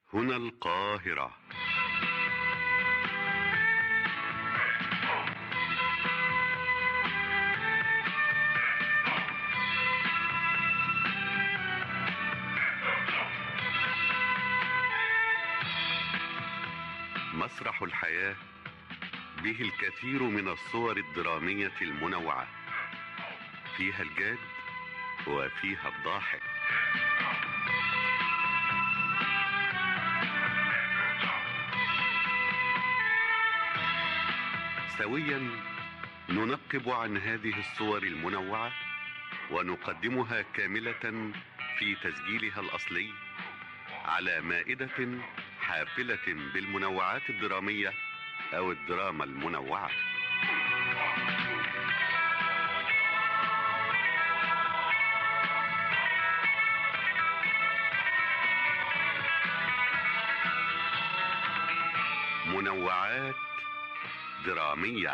هنا القاهرة مسرح الحياة به الكثير من الصور الدرامية المنوعة فيها الجاد وفيها الضاحك سويا ننقب عن هذه الصور المنوعة ونقدمها كاملة في تسجيلها الأصلي على مائدة حافلة بالمنوعات الدرامية أو الدراما المنوعة منوعات درامية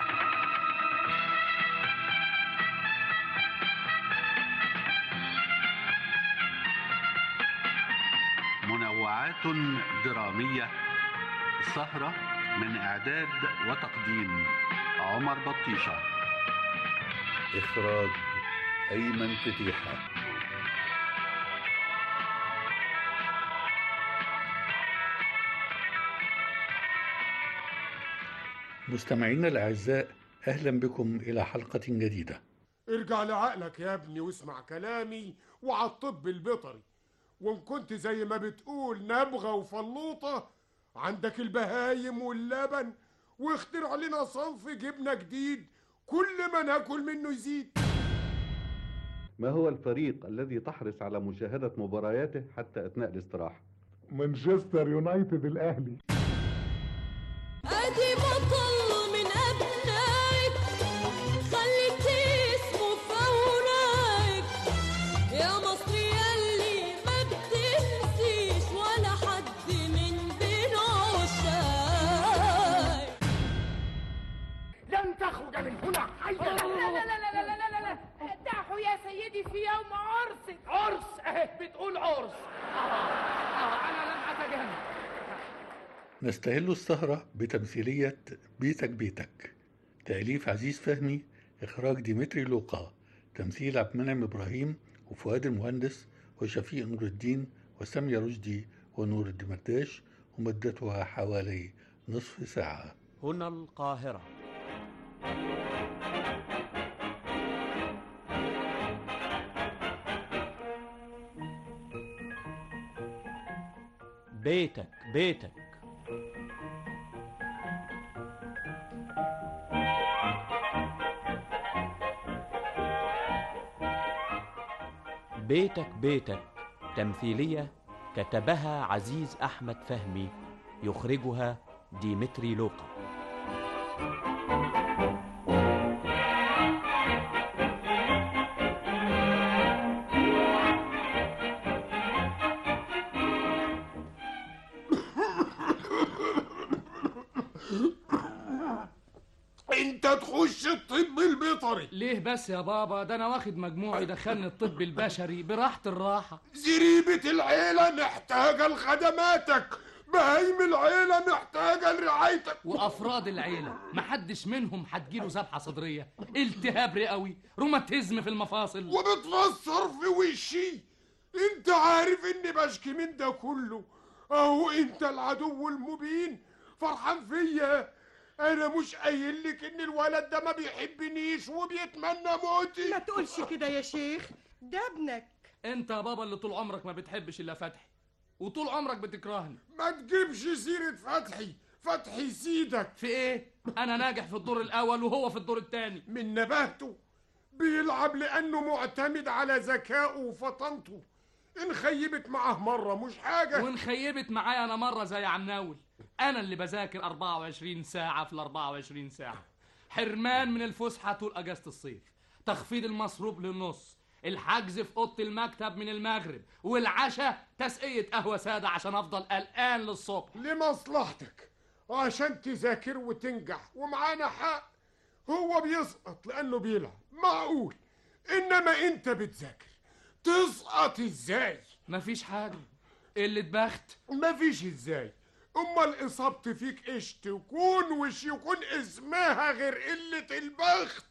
منوعات درامية سهرة من إعداد وتقديم عمر بطيشة إخراج أيمن فتيحة مستمعينا الأعزاء أهلا بكم إلى حلقة جديدة ارجع لعقلك يا ابني واسمع كلامي وعلى الطب البيطري وان كنت زي ما بتقول نبغة وفلوطة عندك البهايم واللبن واخترع لنا صنف جبنة جديد كل ما ناكل منه يزيد ما هو الفريق الذي تحرص على مشاهدة مبارياته حتى أثناء الاستراحة؟ مانشستر يونايتد الأهلي ادي بطل من ابنائك خليك اسمه في اوراقك يا مصر ياللي ما بتنسيش ولا حد من بين عشاق لن تخرج من هنا حيا لا لا لا لا لا لا لا لا دعه يا سيدي في يوم عرسك عرس اهي بتقول عرس آه. آه. انا لن اتجنن نستهل السهرة بتمثيلية بيتك بيتك تأليف عزيز فهمي إخراج ديمتري لوقا تمثيل عبد المنعم إبراهيم وفؤاد المهندس وشفيق نور الدين وسامية رشدي ونور الدمرداش ومدتها حوالي نصف ساعة هنا القاهرة بيتك بيتك بيتك بيتك تمثيلية كتبها عزيز أحمد فهمي يخرجها ديمتري لوقا انت تخش الطب البيطري ليه بس يا بابا ده انا واخد مجموع يدخلني الطب البشري براحة الراحة زريبة العيلة محتاجة لخدماتك بهايم العيلة محتاجة لرعايتك وافراد العيلة محدش منهم هتجيله ذبحة صدرية التهاب رئوي روماتيزم في المفاصل وبتفسر في وشي انت عارف اني بشكي من ده كله اهو انت العدو المبين فرحان فيا انا مش قايل لك ان الولد ده ما بيحبنيش وبيتمنى موتي ما تقولش كده يا شيخ ده ابنك انت يا بابا اللي طول عمرك ما بتحبش الا فتحي وطول عمرك بتكرهني ما تجيبش سيرة فتحي فتحي سيدك في ايه انا ناجح في الدور الاول وهو في الدور الثاني من نباهته بيلعب لانه معتمد على ذكائه وفطنته ان خيبت معاه مرة مش حاجة وان خيبت معايا انا مره زي عناول انا اللي بذاكر 24 ساعه في ال 24 ساعه حرمان من الفسحه طول اجازه الصيف تخفيض المصروف للنص الحجز في اوضه المكتب من المغرب والعشاء تسقيه قهوه ساده عشان افضل قلقان للصبح لمصلحتك عشان تذاكر وتنجح ومعانا حق هو بيسقط لانه بيلعب معقول انما انت بتذاكر تسقط ازاي مفيش حاجه قلة بخت مفيش ازاي امال اصابتي فيك ايش تكون وش يكون اسمها غير قلة البخت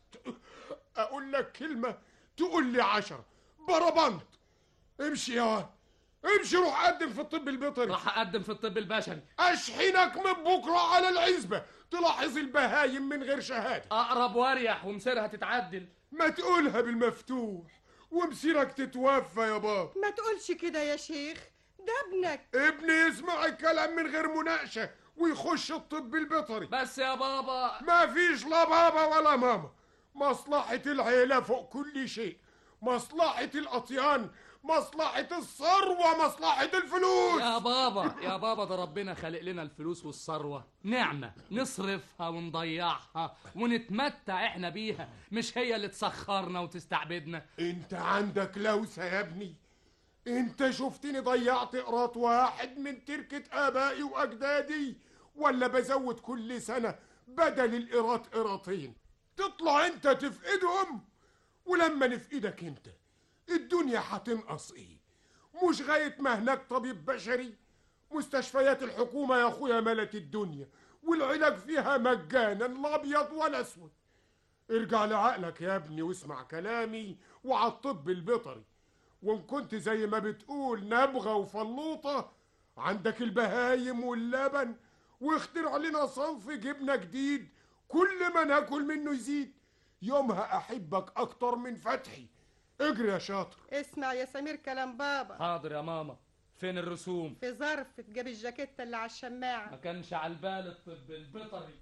اقول لك كلمة تقول لي عشرة بربنت امشي يا واد امشي روح قدم في الطب البيطري راح اقدم في الطب البشري اشحنك من بكرة على العزبة تلاحظ البهايم من غير شهادة اقرب واريح ومصيرها تتعدل ما تقولها بالمفتوح ومسيرك تتوفى يا بابا ما تقولش كده يا شيخ ده ابنك ابني يسمع الكلام من غير مناقشة ويخش الطب البيطري بس يا بابا ما فيش لا بابا ولا ماما مصلحة العيلة فوق كل شيء مصلحة الأطيان مصلحة الثروة مصلحة الفلوس يا بابا يا بابا ده ربنا خلق لنا الفلوس والثروة نعمة نصرفها ونضيعها ونتمتع احنا بيها مش هي اللي تسخرنا وتستعبدنا انت عندك لوسة يا ابني انت شفتني ضيعت قراط واحد من تركة ابائي واجدادي ولا بزود كل سنة بدل القراط قراطين تطلع انت تفقدهم ولما نفقدك انت الدنيا هتنقص ايه مش غاية ما هناك طبيب بشري مستشفيات الحكومة يا اخويا ملت الدنيا والعلاج فيها مجانا لا ابيض ولا اسود ارجع لعقلك يا ابني واسمع كلامي وعلى الطب البيطري وان كنت زي ما بتقول نبغة وفلوطة عندك البهايم واللبن واخترع لنا صنف جبنة جديد كل ما ناكل منه يزيد يومها احبك اكتر من فتحي اجري يا شاطر اسمع يا سمير كلام بابا حاضر يا ماما فين الرسوم في ظرف تجيب الجاكيتة اللي على ما الشماعة كانش على البال الطب البيطري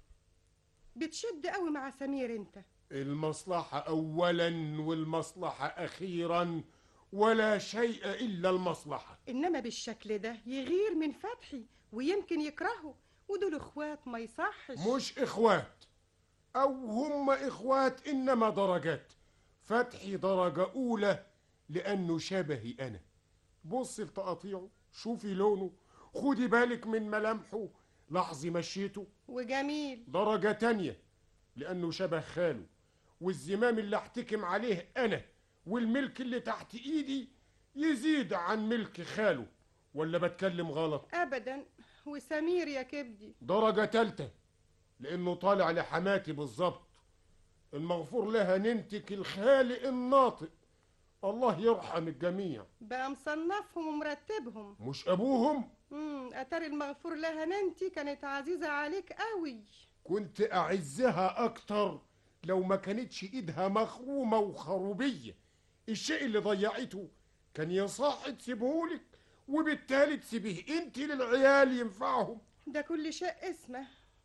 بتشد قوي مع سمير انت المصلحة اولا والمصلحة اخيرا ولا شيء الا المصلحة انما بالشكل ده يغير من فتحي ويمكن يكرهه ودول اخوات ما يصحش مش اخوات او هم اخوات انما درجات فتحي درجة اولى لانه شبهي انا بص لتقاطيعه شوفي لونه خدي بالك من ملامحه لاحظي مشيته وجميل درجة تانية لأنه شبه خاله والزمام اللي احتكم عليه أنا والملك اللي تحت إيدي يزيد عن ملك خاله ولا بتكلم غلط ابدا وسمير يا كبدي درجة تالتة لأنه طالع لحماتي بالظبط المغفور لها ننتك الخالق الناطق الله يرحم الجميع بقى مصنفهم ومرتبهم مش أبوهم امم اتاري المغفور لها ننتي كانت عزيزة عليك قوي كنت أعزها أكتر لو ما كانتش إيدها مخرومة وخروبية الشيء اللي ضيعته كان يصح تسيبهولك وبالتالي تسيبيه انت للعيال ينفعهم ده كل شيء اسمه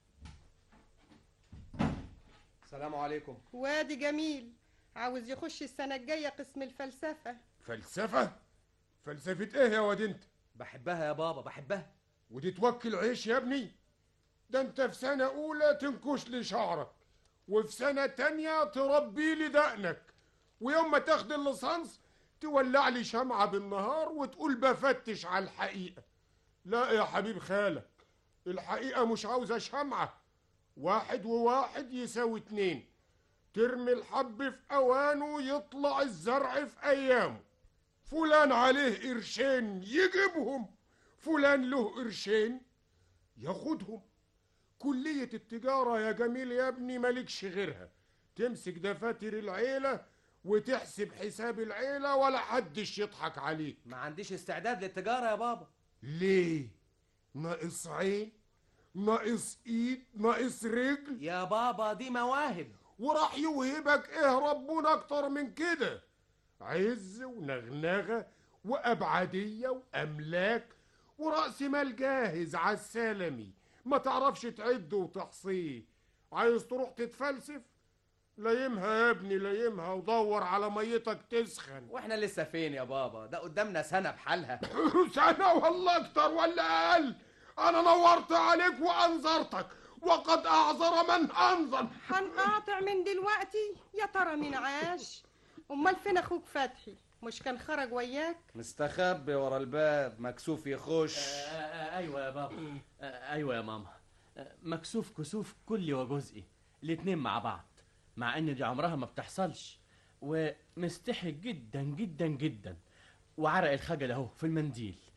السلام عليكم وادي جميل عاوز يخش السنة الجاية قسم الفلسفة فلسفة فلسفة ايه يا واد انت بحبها يا بابا بحبها ودي توكل عيش يا ابني ده انت في سنة اولى تنكش لي شعرك وفي سنة تانية تربي لي دقنك ويوم ما تاخد الليسانس تولع لي شمعة بالنهار وتقول بفتش على الحقيقة لا يا حبيب خالك الحقيقة مش عاوزة شمعة واحد وواحد يساوي اتنين ترمي الحب في اوانه يطلع الزرع في ايامه فلان عليه قرشين يجيبهم فلان له قرشين ياخدهم كلية التجارة يا جميل يا ابني مالكش غيرها تمسك دفاتر العيلة وتحسب حساب العيلة ولا حدش يضحك عليك ما عنديش استعداد للتجارة يا بابا ليه؟ ناقص عين؟ ناقص ايد؟ ناقص رجل؟ يا بابا دي مواهب وراح يوهبك ايه ربنا اكتر من كده عز ونغنغة وأبعدية وأملاك ورأس مال جاهز على السلمي ما تعرفش تعده وتحصيه عايز تروح تتفلسف لايمها يا ابني لايمها ودور على ميتك تسخن واحنا لسه فين يا بابا ده قدامنا سنة بحالها سنة ولا أكتر ولا أقل أنا نورت عليك وأنذرتك وقد أعذر من أنذر هنقاطع من دلوقتي يا ترى مين عاش امال فين اخوك فتحي مش كان خرج وياك مستخبي ورا الباب مكسوف يخش آه، آه، ايوه يا بابا آه، ايوه يا ماما آه، مكسوف كسوف كلي وجزئي الاتنين مع بعض مع ان دي عمرها ما بتحصلش ومستحي جدا جدا جدا وعرق الخجل اهو في المنديل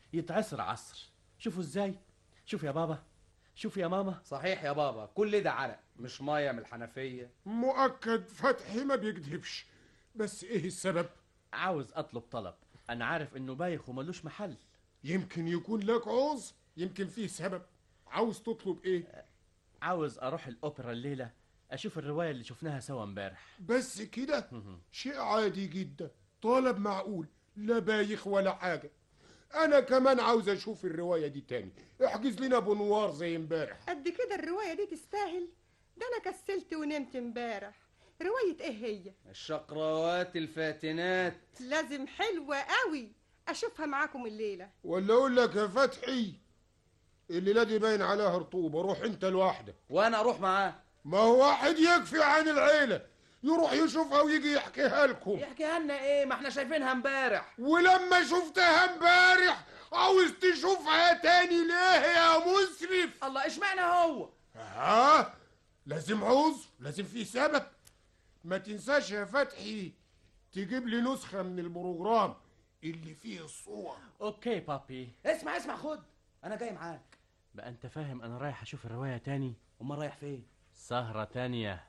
يتعصر عصر شوفوا ازاي شوف يا بابا شوف يا ماما صحيح يا بابا كل ده عرق مش ميه من الحنفيه مؤكد فتحي ما بيكذبش بس ايه السبب عاوز اطلب طلب انا عارف انه بايخ وملوش محل يمكن يكون لك عوز يمكن فيه سبب عاوز تطلب ايه عاوز اروح الاوبرا الليله اشوف الروايه اللي شفناها سوا امبارح بس كده شيء عادي جدا طلب معقول لا بايخ ولا حاجة أنا كمان عاوز أشوف الرواية دي تاني احجز لنا بنوار زي امبارح قد كده الرواية دي تستاهل ده أنا كسلت ونمت امبارح رواية إيه هي؟ الشقراوات الفاتنات لازم حلوة قوي أشوفها معاكم الليلة ولا أقول لك يا فتحي الليلة دي باين عليها رطوبة روح أنت لوحدك وانا اروح معاه ما هو واحد يكفي عن العيلة يروح يشوفها ويجي يحكيها لكم يحكيها لنا ايه ما احنا شايفينها امبارح ولما شفتها امبارح عاوز تشوفها تاني ليه يا مسرف الله اشمعنى هو ها لازم عوز لازم في سبب ما تنساش يا فتحي تجيب لي نسخة من البروجرام اللي فيه الصور اوكي بابي اسمع اسمع خد انا جاي معاك بقى انت فاهم انا رايح اشوف الروايه تاني امال رايح فين سهره تانية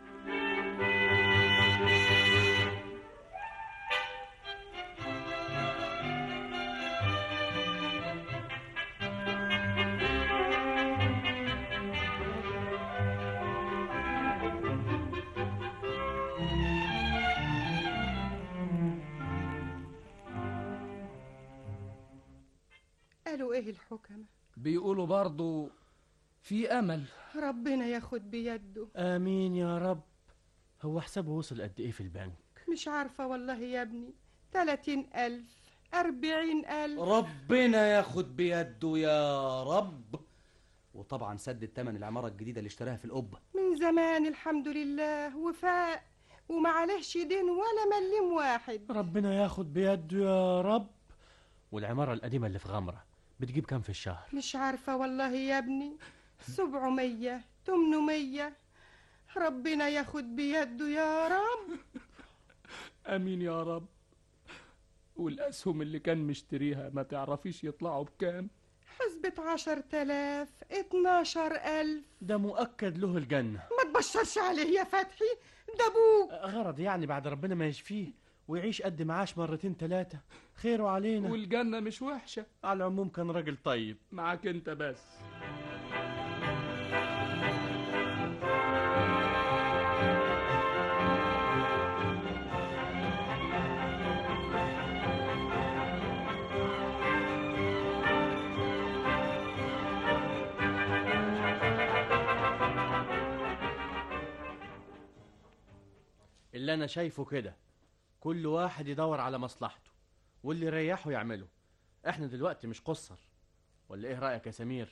قالوا إيه الحكمة؟ بيقولوا برضو في امل ربنا ياخد بيده امين يا رب هو حسابه وصل قد ايه في البنك مش عارفة والله يا ابني تلاتين ألف أربعين ألف ربنا ياخد بيده يا رب وطبعا سدد تمن العمارة الجديدة اللي اشتراها في القبة من زمان الحمد لله وفاء ومعلهش دين ولا مليم واحد ربنا ياخد بيده يا رب والعماره القديمه اللي في غمره بتجيب كام في الشهر مش عارفة والله يا ابني سبعمية تمنمية ربنا ياخد بيده يا رب امين يا رب والاسهم اللي كان مشتريها ما تعرفيش يطلعوا بكام حسبة عشر تلاف اتناشر ألف ده مؤكد له الجنه ما تبشرش عليه يا فتحي ده أبوك غرض يعني بعد ربنا ما يشفيه ويعيش قد معاش مرتين ثلاثة خيره علينا والجنة مش وحشة على العموم كان راجل طيب معاك انت بس اللي انا شايفه كده كل واحد يدور على مصلحته واللي يريحه يعمله احنا دلوقتي مش قصر ولا ايه رايك يا سمير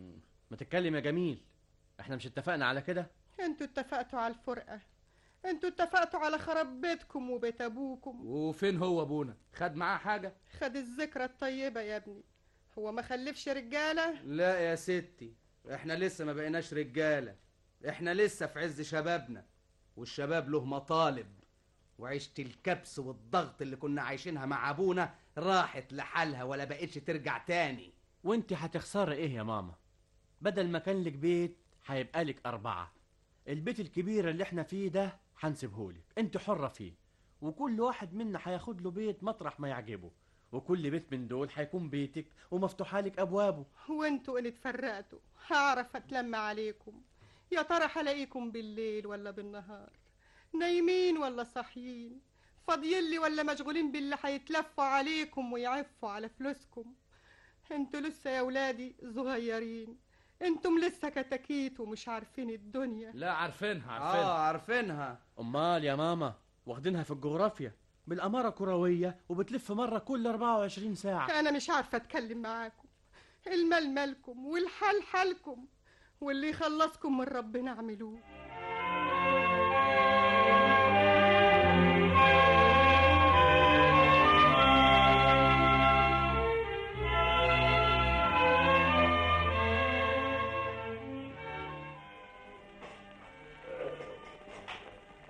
ما تتكلم يا جميل احنا مش اتفقنا على كده انتوا اتفقتوا على الفرقة انتوا اتفقتوا على خراب بيتكم وبيت ابوكم وفين هو ابونا خد معاه حاجة خد الذكرى الطيبة يا ابني هو ما خلفش رجالة لا يا ستي احنا لسه ما بقيناش رجالة احنا لسه في عز شبابنا والشباب له مطالب وعيشة الكبس والضغط اللي كنا عايشينها مع ابونا راحت لحالها ولا بقتش ترجع تاني وانت هتخسري ايه يا ماما بدل ما كان لك بيت هيبقى لك أربعة البيت الكبير اللي احنا فيه ده هنسيبهولك انت حرة فيه وكل واحد منا هياخد له بيت مطرح ما يعجبه وكل بيت من دول هيكون بيتك ومفتوحة لك أبوابه وانتوا ان اتفرقتوا هعرف اتلم عليكم يا ترى هلاقيكم بالليل ولا بالنهار نايمين ولا صاحيين فاضيين لي ولا مشغولين باللي هيتلفوا عليكم ويعفوا على فلوسكم انتوا لسه يا ولادي صغيرين انتم لسه كتاكيت ومش عارفين الدنيا لا عارفينها عارفينها اه عارفينها أمال يا ماما واخدينها في الجغرافيا بالأمارة كروية وبتلف مرة كل 24 ساعة انا مش عارفه اتكلم معاكم المال مالكم والحال حالكم واللي يخلصكم من ربنا اعملوه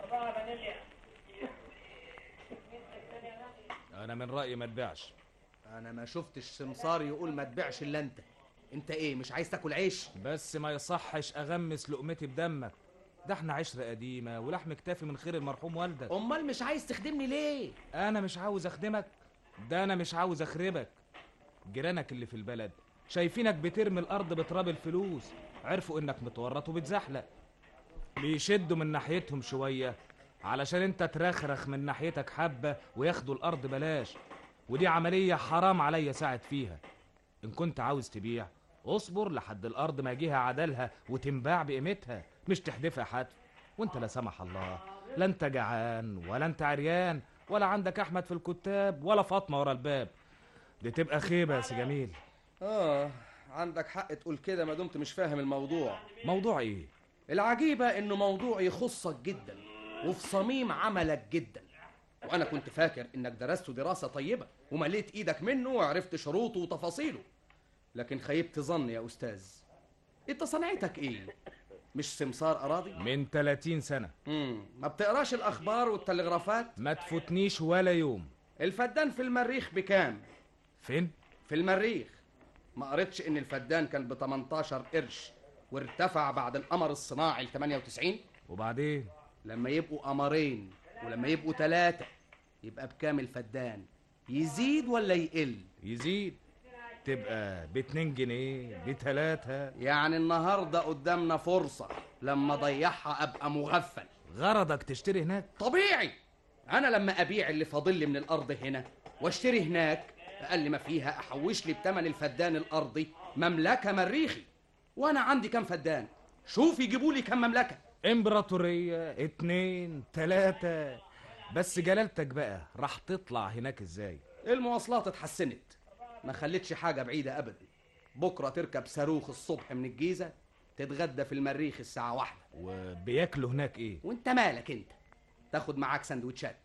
انا من رايي ما تبيعش انا ما شفتش سمسار يقول ما تبيعش الا انت انت ايه مش عايز تاكل عيش بس ما يصحش اغمس لقمتي بدمك ده احنا عشرة قديمة ولحم كتافي من خير المرحوم والدك امال مش عايز تخدمني ليه انا مش عاوز اخدمك ده انا مش عاوز اخربك جيرانك اللي في البلد شايفينك بترمي الارض بتراب الفلوس عرفوا انك متورط وبتزحلق بيشدوا من ناحيتهم شوية علشان انت ترخرخ من ناحيتك حبة وياخدوا الارض بلاش ودي عملية حرام عليا ساعد فيها ان كنت عاوز تبيع اصبر لحد الارض ما يجيها عدلها وتنباع بقيمتها مش تحدفها حتف وانت لا سمح الله لا انت جعان ولا انت عريان ولا عندك احمد في الكتاب ولا فاطمه ورا الباب دي تبقى خيبه يا سي جميل اه عندك حق تقول كده ما دمت مش فاهم الموضوع موضوع ايه العجيبة انه موضوع يخصك جدا وفي صميم عملك جدا وانا كنت فاكر انك درسته دراسة طيبة ومليت ايدك منه وعرفت شروطه وتفاصيله لكن خيبت ظني يا استاذ انت صنعتك ايه مش سمسار اراضي من 30 سنه امم ما بتقراش الاخبار والتلغرافات ما تفوتنيش ولا يوم الفدان في المريخ بكام فين في المريخ ما قريتش ان الفدان كان ب 18 قرش وارتفع بعد القمر الصناعي ل 98 وبعدين لما يبقوا قمرين ولما يبقوا ثلاثة يبقى بكام الفدان يزيد ولا يقل يزيد تبقى باتنين جنيه بتلاتة يعني النهاردة قدامنا فرصة لما ضيعها أبقى مغفل غرضك تشتري هناك طبيعي أنا لما أبيع اللي فاضل لي من الأرض هنا واشتري هناك أقل ما فيها أحوش لي بتمن الفدان الأرضي مملكة مريخي وأنا عندي كام فدان شوف يجيبوا لي كام مملكة امبراطورية اتنين تلاتة بس جلالتك بقى راح تطلع هناك ازاي المواصلات اتحسنت ما خلتش حاجة بعيدة أبدا بكرة تركب صاروخ الصبح من الجيزة تتغدى في المريخ الساعة واحدة وبياكلوا هناك ايه وانت مالك انت تاخد معاك سندوتشات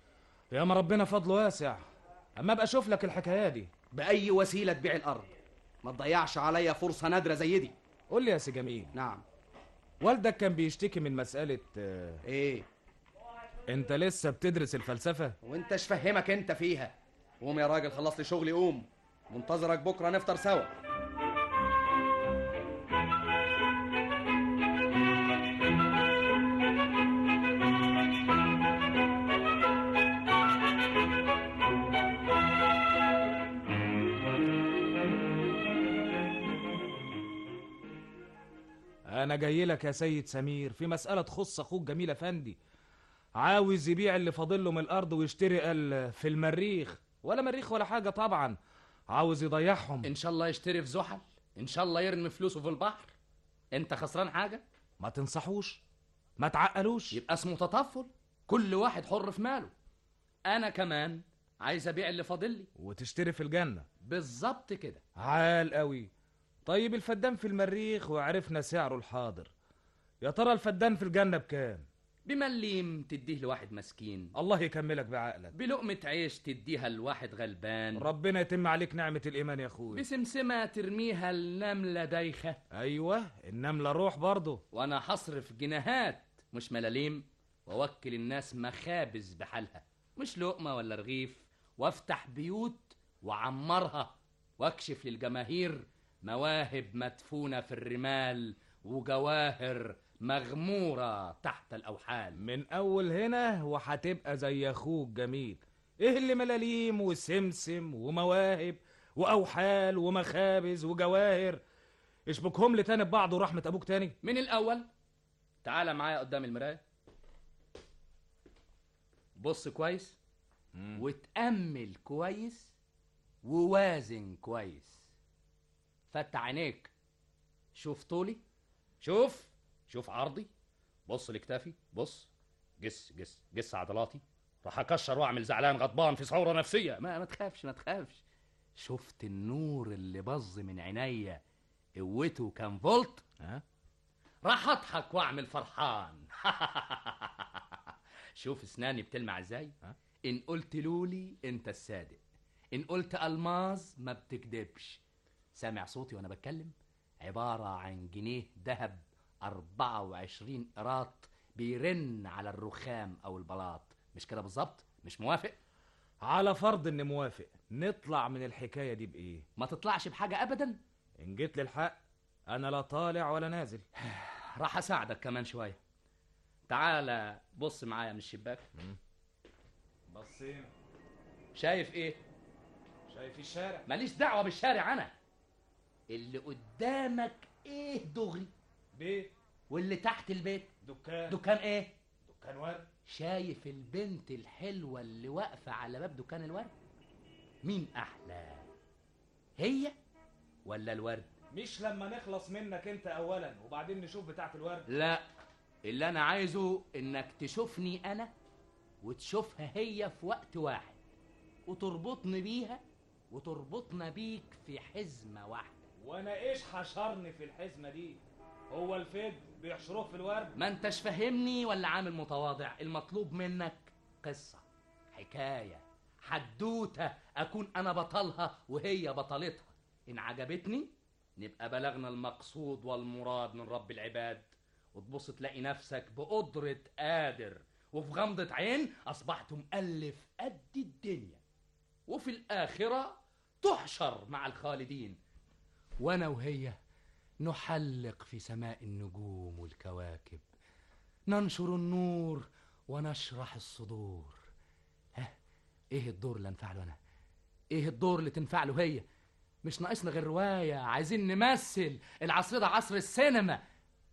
يا ما ربنا فضله واسع اما ابقى اشوف لك الحكايه دي بأي وسيلة تبيع الأرض ما تضيعش عليا فرصة نادرة زي دي قول لي يا سي جميل نعم والدك كان بيشتكي من مسألة آه، ايه انت لسه بتدرس الفلسفة وانتش فهمك انت فيها قوم يا راجل خلص لي شغلي قوم منتظرك بكرة نفطر سوا انا جاي لك يا سيد سمير في مسألة تخص اخوك جميل افندي عاوز يبيع اللي فاضل له من الارض ويشتري قال في المريخ ولا مريخ ولا حاجة طبعا عاوز يضيعهم ان شاء الله يشتري في زحل ان شاء الله يرمي فلوسه في البحر انت خسران حاجه ما تنصحوش ما تعقلوش يبقى اسمه تطفل كل واحد حر في ماله انا كمان عايز ابيع اللي فاضل لي وتشتري في الجنة بالظبط كده عال قوي طيب الفدان في المريخ وعرفنا سعره الحاضر يا ترى الفدان في الجنة بكام بمليم تديه لواحد مسكين الله يكملك بعقلك بلقمة عيش تديها لواحد غلبان ربنا يتم عليك نعمة الإيمان يا أخوي بسمسمة ترميها النملة دايخة أيوة النملة روح برضه وأنا هصرف جنيهات مش ملاليم وأوكل الناس مخابز بحالها مش لقمة ولا رغيف وافتح بيوت وعمرها واكشف للجماهير مواهب مدفونة في الرمال وجواهر مغمورة تحت الأوحال من أول هنا وهتبقى زي أخوك جميل إيه اللي ملاليم وسمسم ومواهب وأوحال ومخابز وجواهر اشبكهم لي تاني ببعض ورحمة أبوك تاني من الأول تعال معايا قدام المراية بص كويس وتأمل كويس ووازن كويس فتح عينيك شوف طولي شوف شوف عرضي بص لكتافي بص جس جس جس عضلاتي راح اكشر واعمل زعلان غضبان في ثوره نفسيه ما ما تخافش ما تخافش شفت النور اللي بظ من عينيا قوته كام فولت ها راح اضحك واعمل فرحان شوف اسناني بتلمع ازاي ان قلت لولي انت الصادق ان قلت الماظ ما بتكدبش سامع صوتي وانا بتكلم عبارة عن جنيه ذهب 24 قراط بيرن على الرخام او البلاط مش كده بالظبط مش موافق على فرض اني موافق نطلع من الحكايه دي بايه ما تطلعش بحاجه ابدا ان جيت للحق انا لا طالع ولا نازل راح اساعدك كمان شويه تعالى بص معايا من الشباك بصينا شايف ايه شايف الشارع ماليش دعوه بالشارع انا اللي قدامك ايه دغري بيت واللي تحت البيت دكان دكان ايه دكان ورد شايف البنت الحلوه اللي واقفه على باب دكان الورد مين احلى هي ولا الورد مش لما نخلص منك انت اولا وبعدين نشوف بتاعه الورد لا اللي انا عايزه انك تشوفني انا وتشوفها هي في وقت واحد وتربطني بيها وتربطنا بيك في حزمه واحده وانا ايش حشرني في الحزمه دي هو الفيد بيحشروه في الورد ما انتش فاهمني ولا عامل متواضع المطلوب منك قصة حكاية حدوتة أكون أنا بطلها وهي بطلتها إن عجبتني نبقى بلغنا المقصود والمراد من رب العباد وتبص تلاقي نفسك بقدرة قادر وفي غمضة عين أصبحت مؤلف قد الدنيا وفي الآخرة تحشر مع الخالدين وأنا وهي نحلق في سماء النجوم والكواكب ننشر النور ونشرح الصدور ها ايه الدور اللي انفع له انا ايه الدور اللي تنفع له هي مش ناقصنا غير روايه عايزين نمثل العصر ده عصر السينما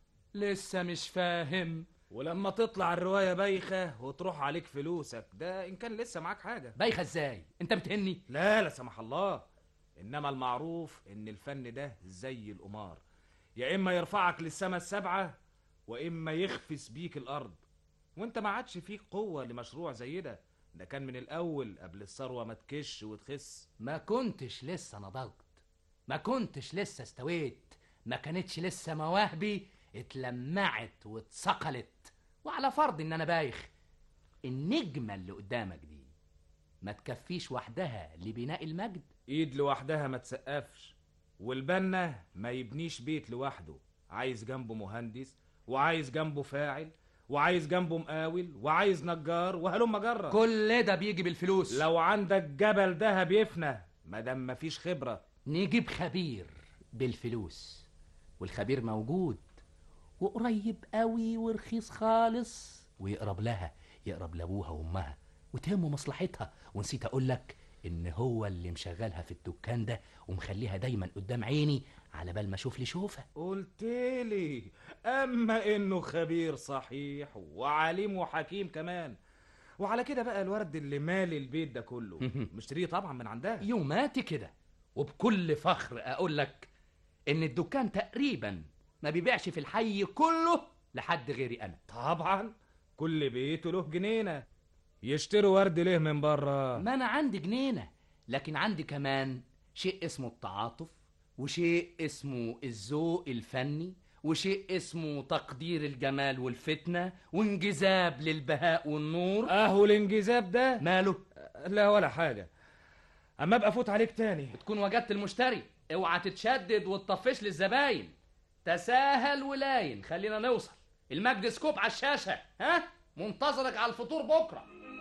لسه مش فاهم ولما تطلع الروايه بايخه وتروح عليك فلوسك ده ان كان لسه معاك حاجه بايخه ازاي انت بتهني لا لا سمح الله انما المعروف ان الفن ده زي القمار يا اما يرفعك للسما السبعه واما يخفس بيك الارض وانت ما عادش فيك قوه لمشروع زي ده ده كان من الاول قبل الثروه ما تكش وتخس ما كنتش لسه نضجت ما كنتش لسه استويت ما كانتش لسه مواهبي اتلمعت واتثقلت وعلى فرض ان انا بايخ النجمه اللي قدامك دي ما تكفيش وحدها لبناء المجد ايد لوحدها ما تسقفش والبنا ما يبنيش بيت لوحده عايز جنبه مهندس وعايز جنبه فاعل وعايز جنبه مقاول وعايز نجار وهلم جرة كل ده بيجي بالفلوس لو عندك جبل دهب يفنى مادام مفيش خبرة نجيب خبير بالفلوس والخبير موجود وقريب قوي ورخيص خالص ويقرب لها يقرب لابوها وامها وتهمه مصلحتها ونسيت اقول لك ان هو اللي مشغلها في الدكان ده ومخليها دايما قدام عيني على بال ما اشوف لي شوفه قلتلي اما انه خبير صحيح وعليم وحكيم كمان وعلى كده بقى الورد اللي مالي البيت ده كله مشتريه طبعا من عندها يوماتي كده وبكل فخر اقول لك ان الدكان تقريبا ما بيبيعش في الحي كله لحد غيري انا طبعا كل بيته له جنينه يشتروا ورد ليه من بره ما انا عندي جنينه لكن عندي كمان شيء اسمه التعاطف وشيء اسمه الذوق الفني وشيء اسمه تقدير الجمال والفتنه وانجذاب للبهاء والنور اهو الانجذاب ده ماله لا ولا حاجه اما ابقى افوت عليك تاني تكون وجدت المشتري اوعى تتشدد وتطفش للزباين تساهل ولاين خلينا نوصل المجد سكوب على الشاشه ها منتظرك على الفطور بكره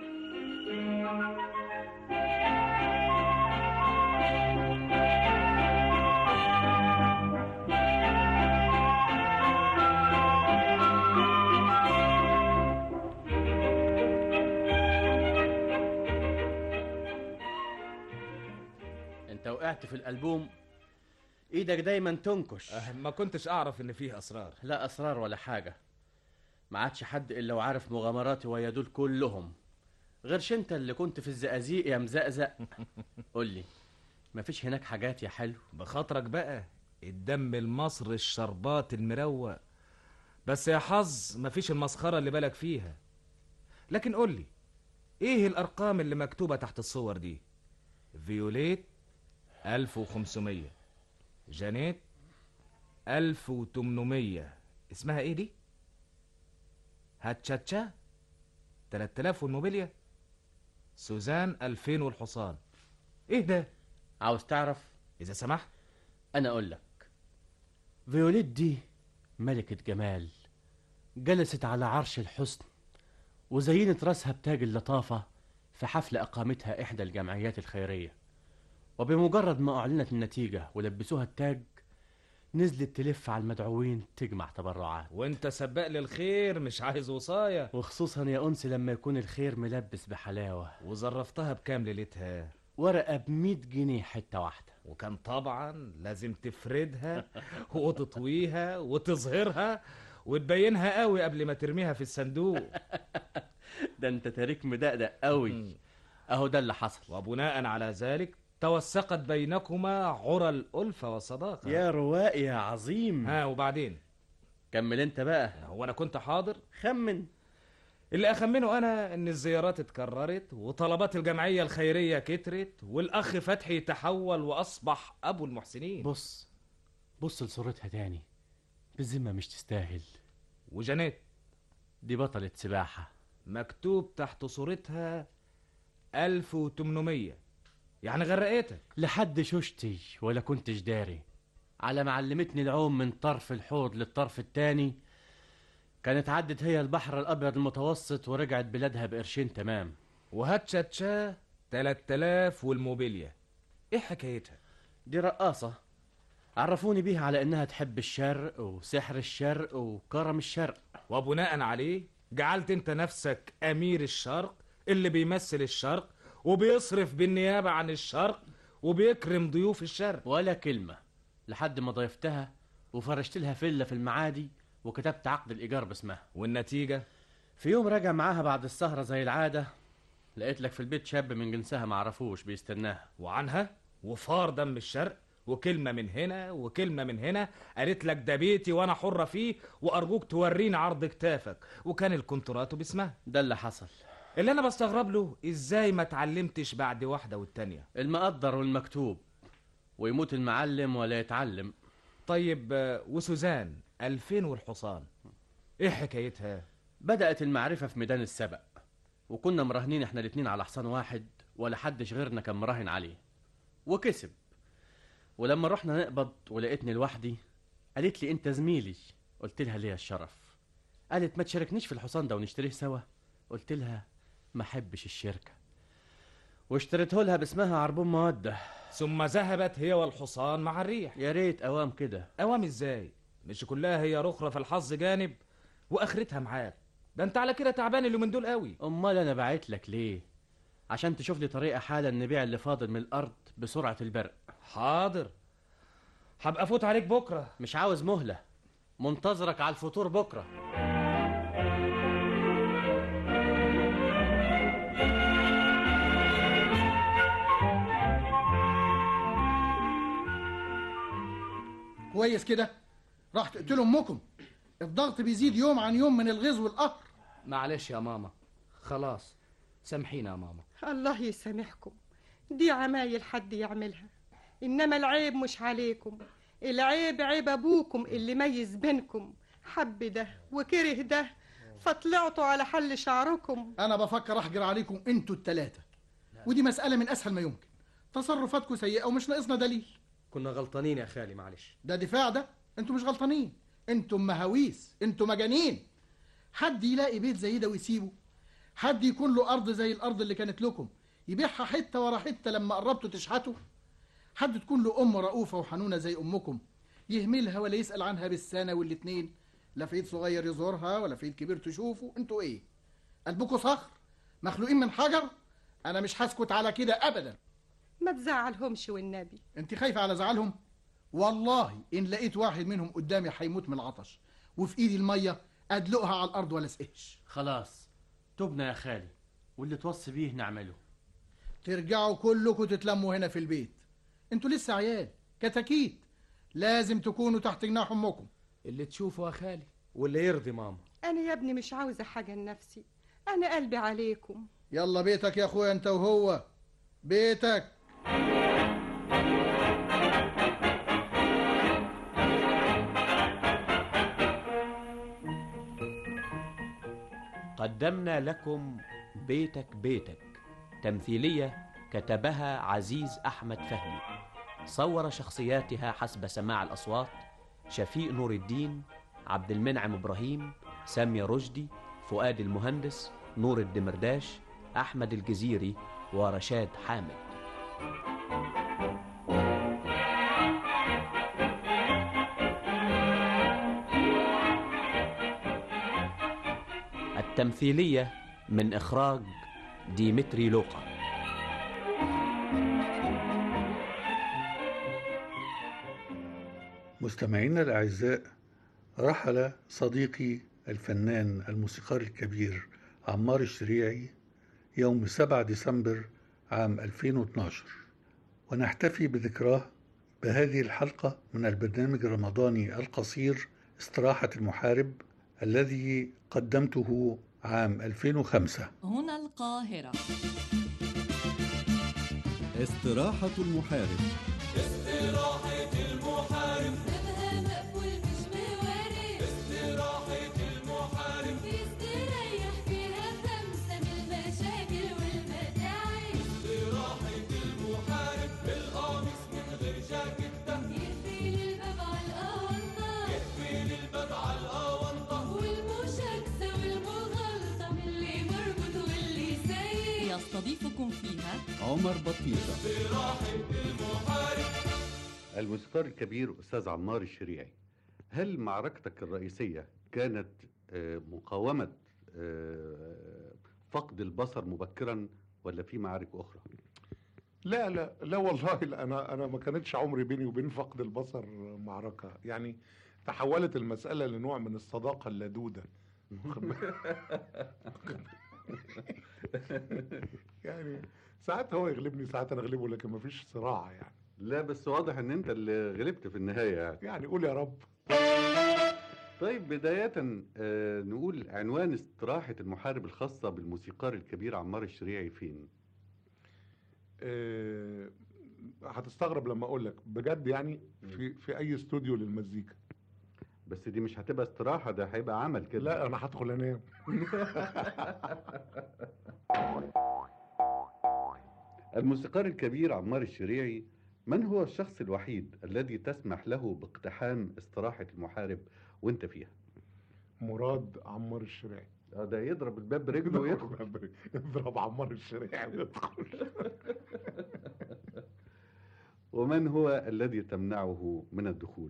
انت وقعت في الالبوم ايدك دايما تنكش أه ما كنتش اعرف ان فيه اسرار لا اسرار ولا حاجه ما عادش حد الا وعارف مغامراتي ويا دول كلهم غيرش انت اللي كنت في الزقازيق يا مزقزق قول لي مفيش هناك حاجات يا حلو بخاطرك بقى الدم المصري الشربات المروق بس يا حظ مفيش المسخرة اللي بالك فيها لكن قول لي ايه الارقام اللي مكتوبة تحت الصور دي فيوليت 1500 جانيت 1800 اسمها ايه دي هاتشاتشا 3000 والموبيليا سوزان 2000 والحصان ايه ده عاوز تعرف اذا سمحت انا اقول لك فيوليت دي ملكة جمال جلست على عرش الحسن وزينت راسها بتاج اللطافة في حفل أقامتها إحدى الجمعيات الخيرية وبمجرد ما أعلنت النتيجة ولبسوها التاج نزلت تلف على المدعوين تجمع تبرعات وانت سباق للخير مش عايز وصاية وخصوصا يا أنس لما يكون الخير ملبس بحلاوة وظرفتها بكام ليلتها ورقة بمية جنيه حتة واحدة وكان طبعا لازم تفردها وتطويها وتظهرها وتبينها قوي قبل ما ترميها في الصندوق ده انت تاريخ مدقدق قوي اهو ده اللي حصل وبناء على ذلك توثقت بينكما عرى الألفة والصداقة يا رواق يا عظيم ها وبعدين كمل انت بقى هو انا كنت حاضر خمن اللي اخمنه انا ان الزيارات اتكررت وطلبات الجمعيه الخيريه كترت والاخ فتحي تحول واصبح ابو المحسنين بص بص لصورتها تاني بالذمة مش تستاهل وجنات دي بطلة سباحة مكتوب تحت صورتها 1800 يعني غرقتك لحد شوشتي ولا كنتش داري على ما علمتني العوم من طرف الحوض للطرف التاني كانت عدت هي البحر الأبيض المتوسط ورجعت بلادها بقرشين تمام وهاتشاتشا 3000 والموبيليا ايه حكايتها دي رقاصة عرفوني بيها على إنها تحب الشرق وسحر الشرق وكرم الشرق وبناء عليه جعلت انت نفسك امير الشرق اللي بيمثل الشرق وبيصرف بالنيابه عن الشرق وبيكرم ضيوف الشرق ولا كلمة لحد ما ضيفتها وفرشت لها فيلا في المعادي وكتبت عقد الإيجار باسمها والنتيجة في يوم راجع معاها بعد السهرة زي العادة لقيت لك في البيت شاب من جنسها معرفوش بيستناها وعنها وفار دم الشرق وكلمة من هنا وكلمة من هنا قالت لك ده بيتي وانا حرة فيه وارجوك توريني عرض كتافك وكان الكونتراتو باسمها ده اللي حصل اللي انا بستغرب له ازاي ما اتعلمتش بعد واحدة والتانية المقدر والمكتوب ويموت المعلم ولا يتعلم طيب آه، وسوزان ألفين والحصان ايه حكايتها بدأت المعرفة في ميدان السبق وكنا مراهنين احنا الاتنين على حصان واحد ولا حدش غيرنا كان مراهن عليه وكسب ولما رحنا نقبض ولقيتني لوحدي قالت لي انت زميلي قلت لها ليه الشرف قالت ما تشاركنيش في الحصان ده ونشتريه سوا قلت لها ما احبش الشركة واشتريته لها باسمها عربون مودة ثم ذهبت هي والحصان مع الريح يا ريت اوام كده اوام ازاي مش كلها هي رخرة في الحظ جانب واخرتها معاك ده انت على كده تعبان اليومين دول قوي امال انا بعت لك ليه عشان تشوف لي طريقة حالا نبيع اللي فاضل من الارض بسرعة البرق حاضر هبقى افوت عليك بكره مش عاوز مهلة منتظرك على الفطور بكرة كويس كده راح تقتلوا امكم الضغط بيزيد يوم عن يوم من الغيظ والقهر معلش يا ماما خلاص سامحينا يا ماما الله يسامحكم دي عمايل حد يعملها إنما العيب مش عليكم العيب عيب أبوكم اللي ميز بينكم حب ده وكره ده فطلعتوا على حل شعركم انا بفكر احجر عليكم انتوا التلاتة ودي مسألة من اسهل ما يمكن تصرفاتكم سيئة ومش ناقصنا دليل كنا غلطانين يا خالي معلش ده دفاع ده انتوا مش غلطانين انتوا مهاويس انتوا مجانين حد يلاقي بيت زي ده ويسيبه حد يكون له ارض زي الارض اللي كانت لكم يبيعها حته ورا حته لما قربتوا تشحتوا حد تكون له ام رؤوفه وحنونه زي امكم يهملها ولا يسال عنها بالسنه والاتنين لا في ايد صغير يزورها ولا في ايد كبير تشوفه انتوا ايه قلبكم صخر مخلوقين من حجر انا مش هسكت على كده ابدا ما تزعلهمش والنبي انت خايفه على زعلهم والله ان لقيت واحد منهم قدامي هيموت من العطش وفي ايدي الميه ادلقها على الارض ولا اسقش خلاص تبنا يا خالي واللي توصي بيه نعمله ترجعوا كلكم تتلموا هنا في البيت انتوا لسه عيال كتاكيت لازم تكونوا تحت جناح امكم اللي تشوفه يا خالي واللي يرضي ماما أنا يا ابني مش عاوزة حاجة لنفسي أنا قلبي عليكم يلا بيتك يا اخويا انت وهو بيتك قدمنا لكم بيتك بيتك تمثيلية كتبها عزيز أحمد فهمي صور شخصياتها حسب سماع الأصوات شفيق نور الدين عبد المنعم إبراهيم سامية رشدي فؤاد المهندس نور الدمرداش أحمد الجزيري ورشاد حامد التمثيلية من إخراج ديمتري لوقا مستمعينا الأعزاء رحل صديقي الفنان الموسيقار الكبير عمار الشريعي يوم 7 ديسمبر عام 2012 ونحتفي بذكراه بهذه الحلقة من البرنامج الرمضاني القصير استراحة المحارب الذي قدمته عام 2005 هنا القاهرة استراحة المحارب استراحة المحارب بابها مقفول مش موارد استراحة المحارب يستريح فيها خمسة من المشاكل والمتاعب استراحة المحارب بالقميص من غير جاكيتة يقفل الباب على الأونطة يقفل الباب على الأونطة والمشاكسة والمغالطة من اللي مربوط واللي سايق يستضيفكم فيها عمر بطيشة استراحة المحارب الموسيقار الكبير أستاذ عمار الشريعي هل معركتك الرئيسية كانت آه، مقاومة آه، فقد البصر مبكرا ولا في معارك أخرى؟ لا لا لا والله لا انا انا ما كانتش عمري بيني وبين فقد البصر معركه يعني تحولت المساله لنوع من الصداقه اللدوده واخد بالك؟ يعني ساعات هو يغلبني ساعات انا اغلبه لكن ما فيش صراع يعني لا بس واضح ان انت اللي غلبت في النهاية يعني يعني قول يا رب طيب بداية آه، نقول عنوان استراحة المحارب الخاصة بالموسيقار الكبير عمار الشريعي فين؟ آه، هتستغرب لما اقول لك بجد يعني في في اي استوديو للمزيكا بس دي مش هتبقى استراحة ده هيبقى عمل كده لا انا هدخل انام الموسيقار الكبير عمار الشريعي من هو الشخص الوحيد الذي تسمح له باقتحام استراحة المحارب وانت فيها؟ مراد عمار الشريعي اه ده يضرب الباب برجله ويدخل يضرب عمار الشريعي ويدخل ومن هو الذي تمنعه من الدخول؟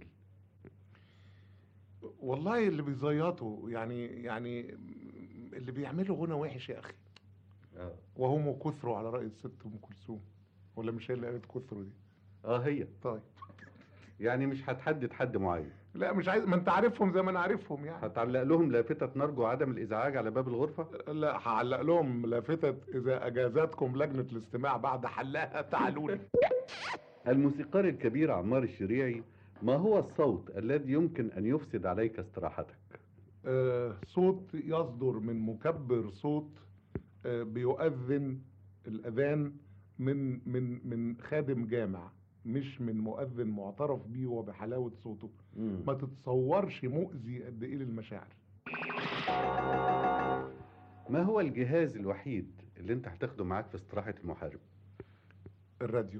والله اللي بيزيطوا يعني يعني اللي بيعملوا غنى وحش يا اخي اه وهم كثروا على رأي الست ام كلثوم ولا مش هي اللي قالت كثروا دي اه هي طيب يعني مش هتحدد حد معين لا مش عايز ما انت عارفهم زي ما انا عارفهم يعني هتعلق لهم لافتة نرجو عدم الإزعاج على باب الغرفة؟ لا هعلق لهم لافتة اذا اجازتكم لجنة الاستماع بعد حلها تعالوا لي الموسيقار الكبير عمار الشريعي ما هو الصوت الذي يمكن أن يفسد عليك استراحتك؟ آه صوت يصدر من مكبر صوت آه بيؤذن الاذان من من من خادم جامع مش من مؤذن معترف بيه وبحلاوه صوته ما تتصورش مؤذي قد ايه للمشاعر ما هو الجهاز الوحيد اللي انت هتاخده معاك في استراحة المحارب؟ الراديو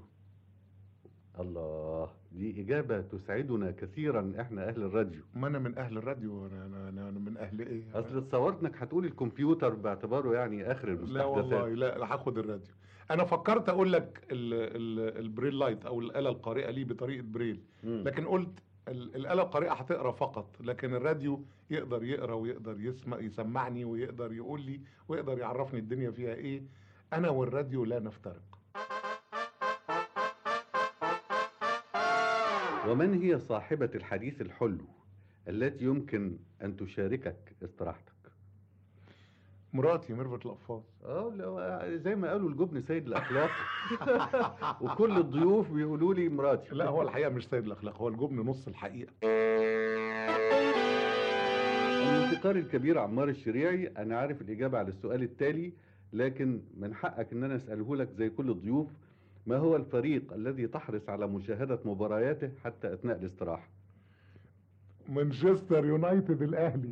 الله دي إجابة تسعدنا كثيرا احنا أهل الراديو ما انا من اهل الراديو انا انا, أنا, أنا من اهل ايه أصل اتصورت إنك هتقول الكمبيوتر باعتباره يعني آخر المستحدثات لا والله لا لا هاخد الراديو انا فكرت اقول لك ال ال البريل لايت او الاله القارئه ليه بطريقه بريل مم. لكن قلت ال- الاله القارئه هتقرا فقط لكن الراديو يقدر يقرا ويقدر يسمع يسمعني ويقدر يقول لي ويقدر يعرفني الدنيا فيها ايه انا والراديو لا نفترق ومن هي صاحبة الحديث الحلو التي يمكن أن تشاركك استراحتك؟ مراتي ميرفت القفاص اه لا، زي ما قالوا الجبن سيد الأخلاق وكل الضيوف بيقولوا لي مراتي لا هو الحقيقه مش سيد الاخلاق هو الجبن نص الحقيقه الموسيقار الكبير عمار الشريعي أنا عارف الإجابة على السؤال التالي لكن من حقك إن أنا أسأله لك زي كل الضيوف ما هو الفريق الذي تحرص على مشاهدة مبارياته حتى أثناء الاستراحة؟ مانشستر يونايتد الاهلي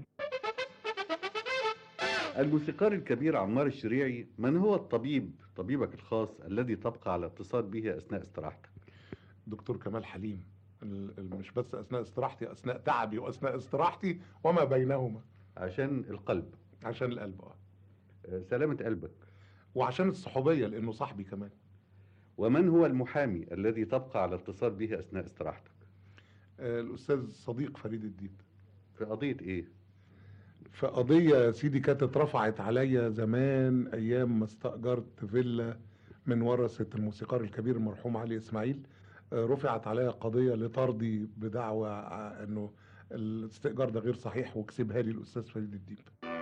الموسيقار الكبير عمار الشريعي من هو الطبيب طبيبك الخاص الذي تبقى على اتصال به أثناء استراحتك؟ دكتور كمال حليم ال- ال- مش بس اثناء استراحتي اثناء تعبي واثناء استراحتي وما بينهما عشان القلب عشان القلب اه آه، سلامة قلبك وعشان الصحوبيه لانه صاحبي كمان ومن هو المحامي الذي تبقى على اتصال به اثناء استراحتك آه، الاستاذ صديق فريد الدين في قضيه ايه في قضيه يا سيدي كانت اترفعت عليا زمان ايام ما استاجرت فيلا من ورثه الموسيقار الكبير المرحوم علي اسماعيل آه، رفعت عليا قضيه لطردي بدعوى آه، انه الاستئجار ده غير صحيح وكسبها لي الاستاذ فريد الدين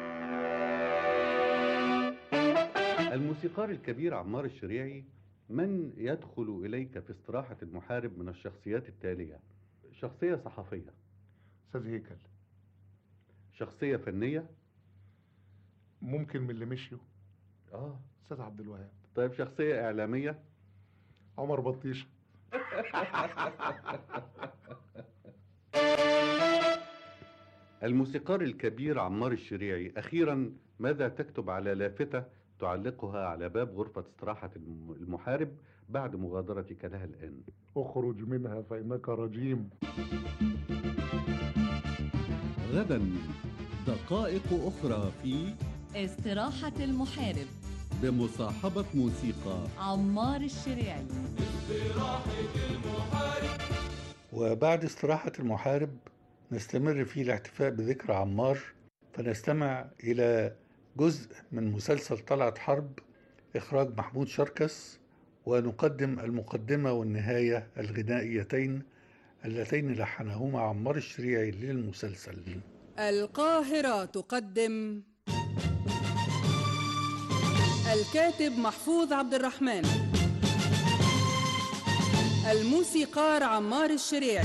الموسيقار الكبير عمار الشريعي من يدخل إليك في استراحة المحارب من الشخصيات التالية شخصية صحفية استاذ هيكل شخصية فنية ممكن من اللي مشيوا اه استاذ عبد الوهاب طيب شخصية إعلامية عمر بطيشه الموسيقار الكبير عمار الشريعي أخيرا ماذا تكتب على لافتة تعلقها على باب غرفة استراحة الم- المحارب بعد مغادرتك لها الآن اخرج منها فانك رجيم غدا دقائق أخرى في استراحة المحارب بمصاحبة موسيقى عمار الشريعي وبعد استراحة المحارب نستمر في الاحتفاء بذكرى عمار فنستمع إلى جزء من مسلسل طلعت حرب إخراج محمود شركس ونقدم المقدمة والنهاية الغنائيتين اللتين لحنهما عمار الشريعي للمسلسل القاهرة تقدم الكاتب محفوظ عبد الرحمن الموسيقار عمار الشريعي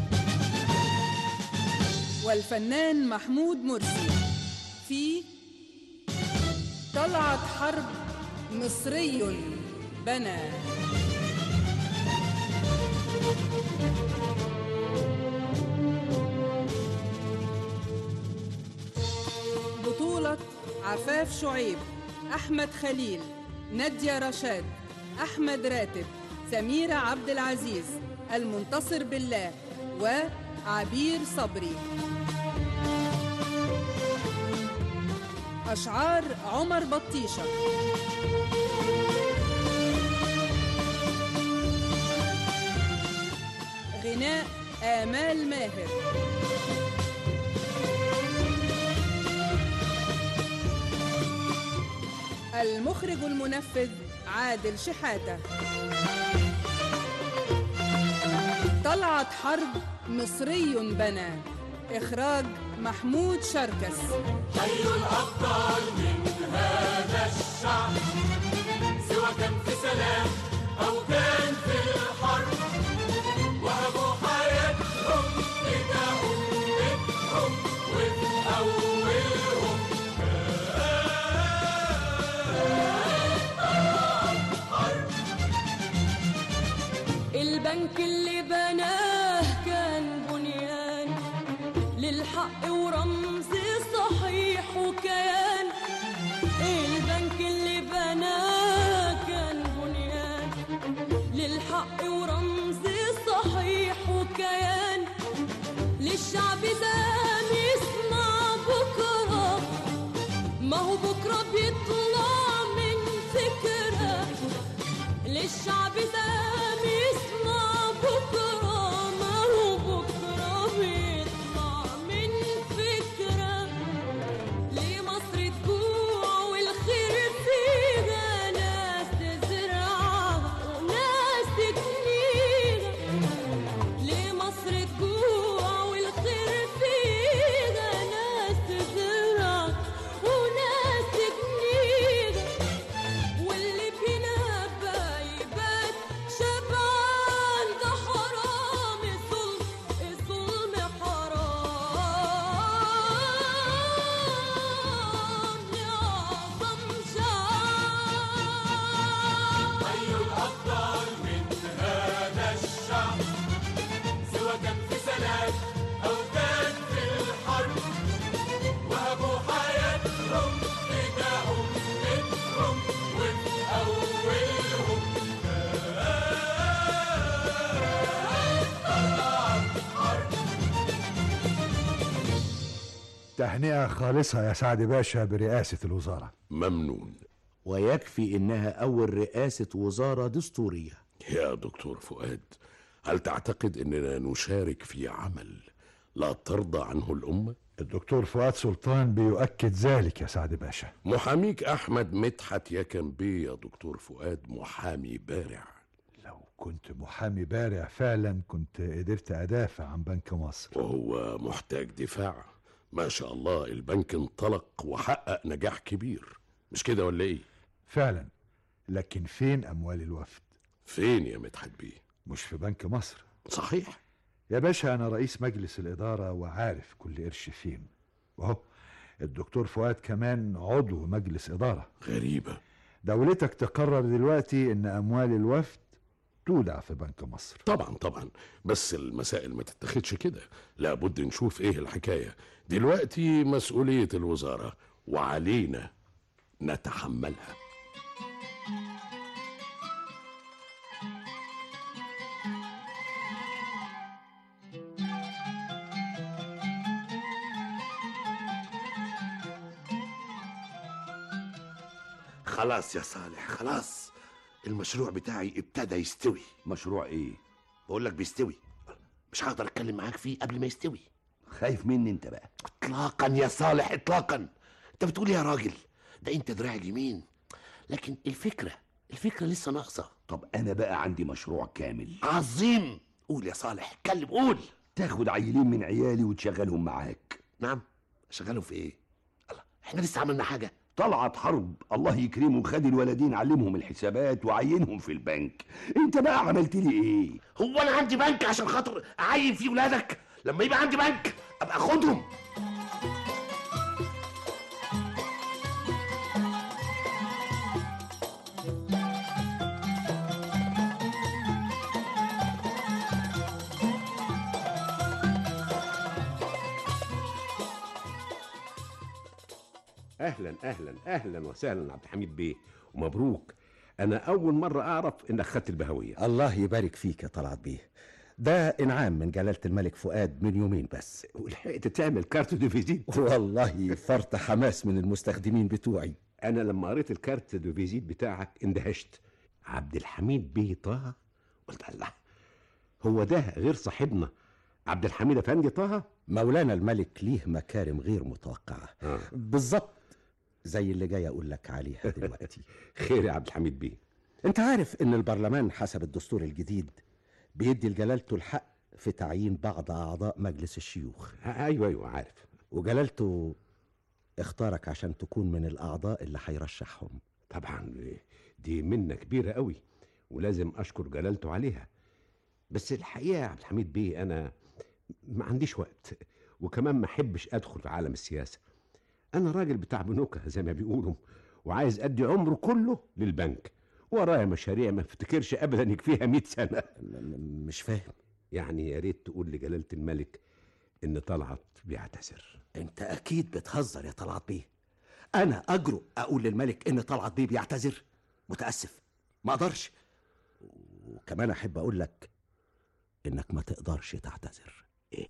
والفنان محمود مرسي في طلعت حرب مصري بنى بطولة عفاف شعيب أحمد خليل نادية رشاد أحمد راتب سميرة عبد العزيز المنتصر بالله وعبير صبري أشعار عمر بطيشة غناء آمال ماهر المخرج المنفذ عادل شحاتة طلعت حرب مصري بنى إخراج محمود شركس حي الأبطال من هذا الشعب سواء كان في سلام أو كان في الحرب وهبوا حياتهم إلى أمتهم وفي أولهم البنك اللي بناه كان بنيان للحق ورمز صحيح وكيان البنك اللي بناه كان بنيان للحق ورمز صحيح وكيان للشعب دام يسمع بكرة ما هو بكرة بيطلع من فكرة للشعب دام يسمع بكرة ما هو بكرة بيطلع من فكرة ليه مصر تجوع والخير فيها ناس تزرعها وناس تجنيها ليه مصر تجوع والخير فيها ناس تزرع وناس تجنيها واللي بينبى يبات شبعان ده حرام الظلم الظلم حرام لأعظم شعب حي الأبطال من هذا الشعب سواء كان في سلام أو كان في الحرب وهبوا حياتهم إلى أمتهم وفي أولهم تهنئة خالصة يا سعد باشا برئاسة الوزارة ممنون ويكفي إنها أول رئاسة وزارة دستورية يا دكتور فؤاد هل تعتقد اننا نشارك في عمل لا ترضى عنه الامه الدكتور فؤاد سلطان بيؤكد ذلك يا سعد باشا محاميك احمد مدحت يكن بيه يا دكتور فؤاد محامي بارع كنت محامي بارع فعلا كنت قدرت أدافع عن بنك مصر وهو محتاج دفاع ما شاء الله البنك انطلق وحقق نجاح كبير مش كده ولا ايه فعلا لكن فين أموال الوفد فين يا مدحت بيه مش في بنك مصر صحيح يا باشا أنا رئيس مجلس الإدارة وعارف كل قرش فين وهو الدكتور فؤاد كمان عضو مجلس إدارة غريبة دولتك تقرر دلوقتي إن أموال الوفد تودع في بنك مصر طبعا طبعا بس المسائل ما تتاخدش كده لابد نشوف ايه الحكايه دلوقتي مسؤوليه الوزاره وعلينا نتحملها خلاص يا صالح خلاص المشروع بتاعي ابتدى يستوي مشروع ايه بقول لك بيستوي مش هقدر اتكلم معاك فيه قبل ما يستوي خايف مني انت بقى اطلاقا يا صالح اطلاقا انت بتقول يا راجل ده انت دراع اليمين لكن الفكره الفكره لسه ناقصه طب انا بقى عندي مشروع كامل عظيم قول يا صالح اتكلم قول تاخد عيلين من عيالي وتشغلهم معاك نعم شغالهم في ايه الله احنا لسه عملنا حاجه طلعت حرب الله يكرمه خد الولدين علمهم الحسابات وعينهم في البنك انت بقى عملت لي ايه هو انا عندي بنك عشان خاطر اعين فيه ولادك لما يبقى عندي بنك ابقى اخدهم اهلا اهلا اهلا وسهلا عبد الحميد بيه ومبروك انا اول مره اعرف انك خدت البهويه الله يبارك فيك يا طلعت بيه ده انعام من جلالة الملك فؤاد من يومين بس ولحقت تعمل كارت دو فيزيت والله فرط حماس من المستخدمين بتوعي انا لما قريت الكارت دو فيزيت بتاعك اندهشت عبد الحميد بيه طه قلت الله هو ده غير صاحبنا عبد الحميد افندي طه مولانا الملك ليه مكارم غير متوقعة آه. بالظبط زي اللي جاي اقول لك عليها دلوقتي خير يا عبد الحميد بيه انت عارف ان البرلمان حسب الدستور الجديد بيدي لجلالته الحق في تعيين بعض اعضاء مجلس الشيوخ ايوه ايوه عارف وجلالته اختارك عشان تكون من الاعضاء اللي هيرشحهم طبعا دي منة كبيرة قوي ولازم أشكر جلالته عليها بس الحقيقة يا عبد الحميد بيه أنا ما عنديش وقت وكمان ما أحبش أدخل في عالم السياسة أنا راجل بتاع بنوكة زي ما بيقولوا وعايز أدي عمره كله للبنك ورايا مشاريع ما افتكرش أبدا يكفيها 100 سنة مش فاهم يعني يا ريت تقول لجلالة الملك إن طلعت بيعتذر انت اكيد بتهزر يا طلعت بيه انا اجرؤ اقول للملك ان طلعت بيه بيعتذر متاسف ما اقدرش وكمان احب اقول لك انك ما تقدرش تعتذر ايه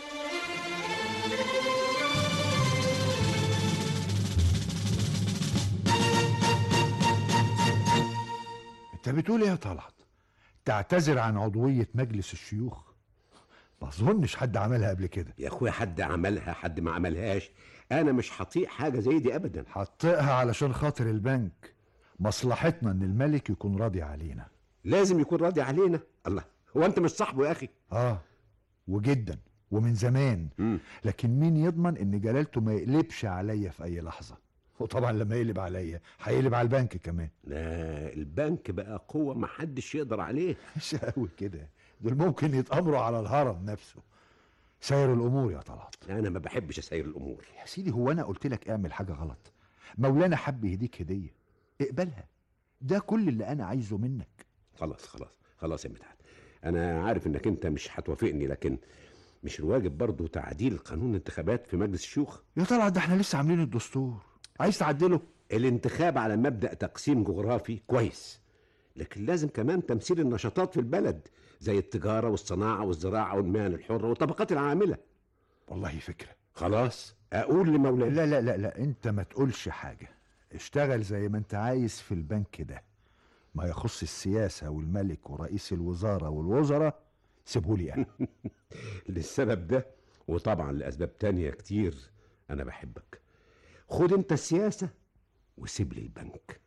انت بتقول ايه يا طلعت تعتذر عن عضوية مجلس الشيوخ ما اظنش حد عملها قبل كده يا اخويا حد عملها حد ما عملهاش انا مش هطيق حاجه زي دي ابدا هطئها علشان خاطر البنك مصلحتنا ان الملك يكون راضي علينا لازم يكون راضي علينا الله هو انت مش صاحبه يا اخي اه وجدا ومن زمان مم. لكن مين يضمن ان جلالته ما يقلبش عليا في اي لحظه وطبعا لما يقلب عليا هيقلب على البنك كمان لا البنك بقى قوه ما حدش يقدر عليه مش قوي كده دول ممكن يتامروا على الهرم نفسه سير الامور يا طلعت انا ما بحبش اسير الامور يا سيدي هو انا قلت لك اعمل حاجه غلط مولانا حب يهديك هديه اقبلها ده كل اللي انا عايزه منك خلاص خلاص خلاص يا مدحت انا عارف انك انت مش هتوافقني لكن مش الواجب برضه تعديل قانون الانتخابات في مجلس الشيوخ يا طلعت ده احنا لسه عاملين الدستور عايز تعدله الانتخاب على مبدأ تقسيم جغرافي كويس لكن لازم كمان تمثيل النشاطات في البلد زي التجارة والصناعة والزراعة والمهن الحرة والطبقات العاملة والله فكرة خلاص أقول لمولانا لا لا لا لا انت ما تقولش حاجة اشتغل زي ما انت عايز في البنك ده ما يخص السياسة والملك ورئيس الوزارة والوزراء سيبهولي انا للسبب ده وطبعا لأسباب تانية كتير أنا بحبك خد أنت السياسة وسيب لي البنك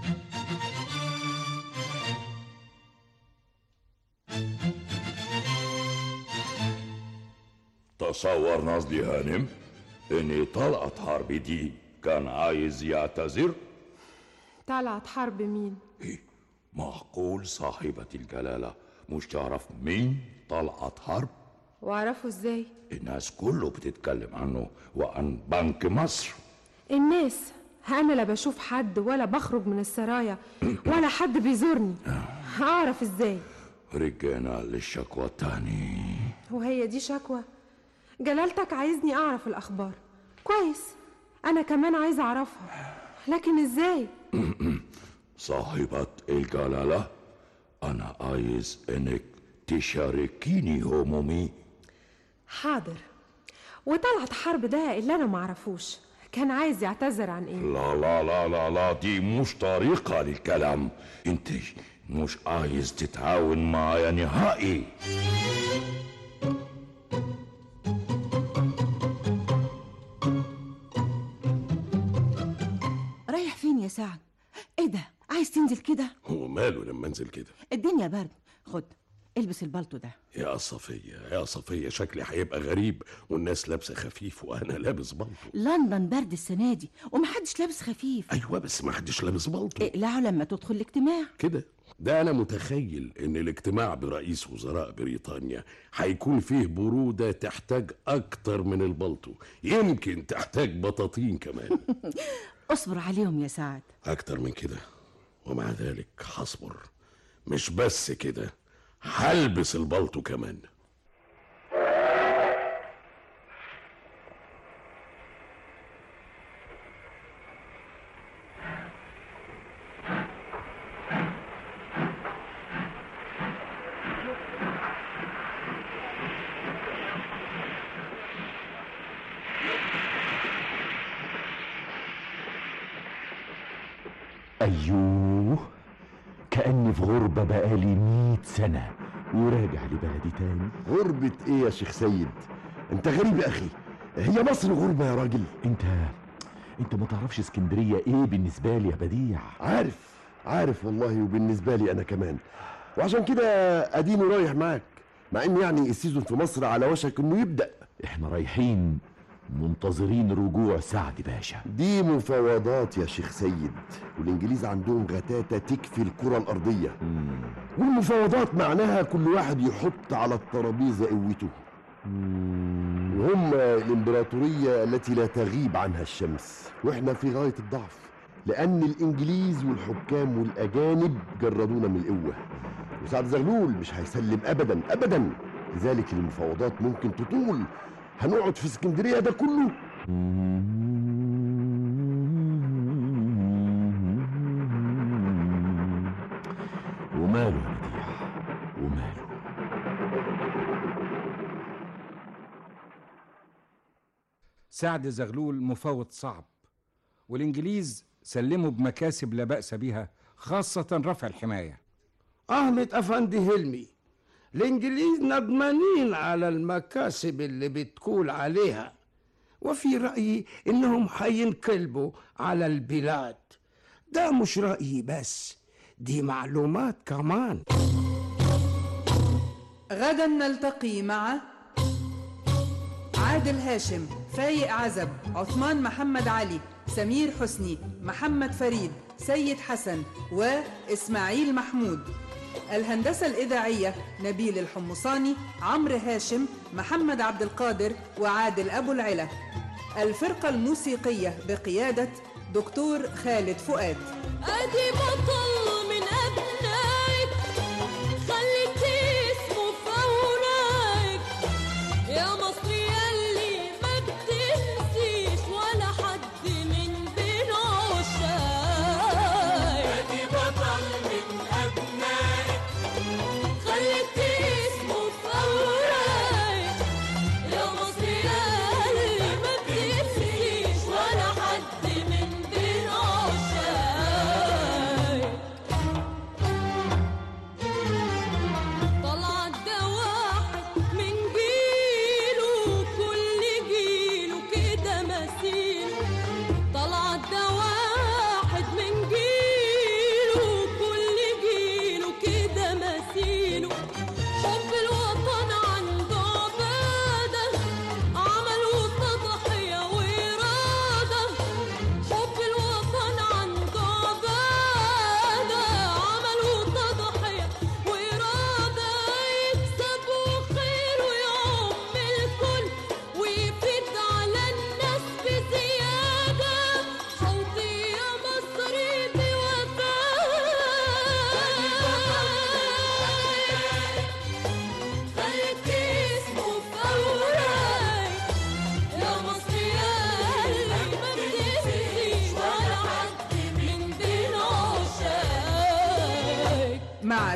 تصور نصدي هانم ان طلعت حربي دي كان عايز يعتذر طلعت حرب مين معقول صاحبة الجلالة مش تعرف مين طلعت حرب واعرفه ازاي الناس كله بتتكلم عنه وعن بنك مصر الناس انا لا بشوف حد ولا بخرج من السرايا ولا حد بيزورني اعرف ازاي رجعنا للشكوى التاني وهي دي شكوى جلالتك عايزني اعرف الاخبار كويس انا كمان عايزه اعرفها لكن ازاي صاحبة الجلالة أنا عايز إنك تشاركيني همومي حاضر وطلعت حرب ده اللي انا معرفوش كان عايز يعتذر عن ايه لا لا لا لا لا دي مش طريقة للكلام انت مش عايز تتعاون معايا نهائي رايح فين يا سعد ايه ده عايز تنزل كده هو ماله لما انزل كده الدنيا برد خد البس البلطو ده يا صفية يا صفية شكلي هيبقى غريب والناس لابسة خفيف وأنا لابس بلطو لندن برد السنه دي ومحدش لابس خفيف أيوة بس ما حدش لابس بلطو اقلعه لما تدخل الاجتماع كده ده أنا متخيل إن الاجتماع برئيس وزراء بريطانيا هيكون فيه برودة تحتاج أكتر من البلطو يمكن تحتاج بطاطين كمان اصبر عليهم يا سعد أكتر من كده ومع ذلك هصبر مش بس كده هلبس البلطو كمان أيوه كأني في غربة بقالي مية سنة وراجع لبلدي تاني غربة ايه يا شيخ سيد انت غريب يا اخي هي مصر غربة يا راجل انت انت ما تعرفش اسكندرية ايه بالنسبة لي يا بديع عارف عارف والله وبالنسبة لي انا كمان وعشان كده اديني رايح معاك مع ان يعني السيزون في مصر على وشك انه يبدأ احنا رايحين منتظرين رجوع سعد باشا دي مفاوضات يا شيخ سيد والانجليز عندهم غتاتة تكفي الكرة الارضية والمفاوضات معناها كل واحد يحط على الترابيزة قوته وهم الامبراطورية التي لا تغيب عنها الشمس واحنا في غاية الضعف لان الانجليز والحكام والاجانب جردونا من القوة وسعد زغلول مش هيسلم ابدا ابدا لذلك المفاوضات ممكن تطول هنقعد في اسكندرية ده كله وماله يا بديع وماله سعد زغلول مفاوض صعب والإنجليز سلموا بمكاسب لا بأس بها خاصة رفع الحماية أحمد أفندي هلمي الإنجليز ندمانين على المكاسب اللي بتقول عليها وفي رأيي إنهم هينقلبوا على البلاد ده مش رأيي بس دي معلومات كمان غدا نلتقي مع عادل هاشم فايق عزب عثمان محمد علي سمير حسني محمد فريد سيد حسن وإسماعيل محمود الهندسة الإذاعية نبيل الحمصاني عمرو هاشم محمد عبد القادر وعادل أبو العلا الفرقة الموسيقية بقيادة دكتور خالد فؤاد ادي بطل من ابنائك خليت اسمه في اوراقك يا مصر ياللي ما بتنسيش ولا حد من بين عشاقك ادي بطل من ابنائك خليت اسمه في اوراقك يا مصر ياللي ما بتنسيش ولا حد من بين عشاقك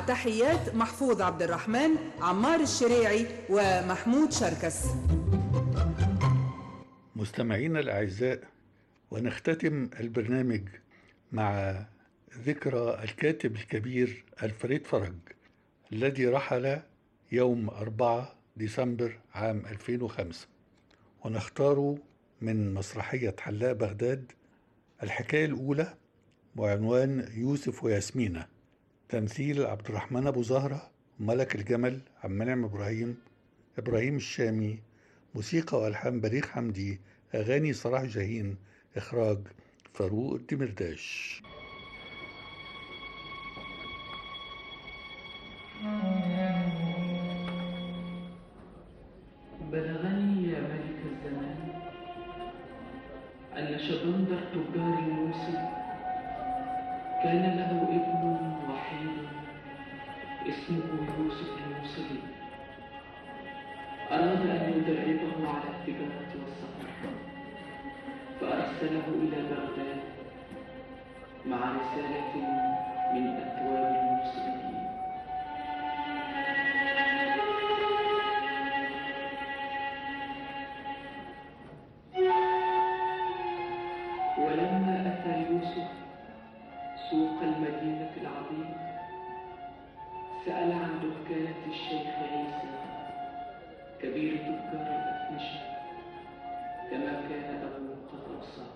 تحيات محفوظ عبد الرحمن عمار الشريعي ومحمود شركس مستمعينا الأعزاء ونختتم البرنامج مع ذكرى الكاتب الكبير الفريد فرج الذي رحل يوم 4 ديسمبر عام 2005 ونختار من مسرحية حلاق بغداد الحكاية الأولى وعنوان يوسف وياسمينة تمثيل عبد الرحمن أبو زهرة ملك الجمل عم منعم إبراهيم إبراهيم الشامي موسيقى وألحان بليغ حمدي أغاني صلاح جاهين إخراج فاروق الدمرداش بلغني يا ملك الزمان أن شبندر تجار الموصل كان له ابن وحيد اسمه يوسف الموصلي أراد أن يدربه على التجارة والسفر فأرسله إلى بغداد مع رسالة من أكواب الموصلين ولما أتى يوسف سوق المدينة العظيمة سأل عن دكانة الشيخ عيسى كبير تجار الأفنشة كما كان أبوه قد أوصاه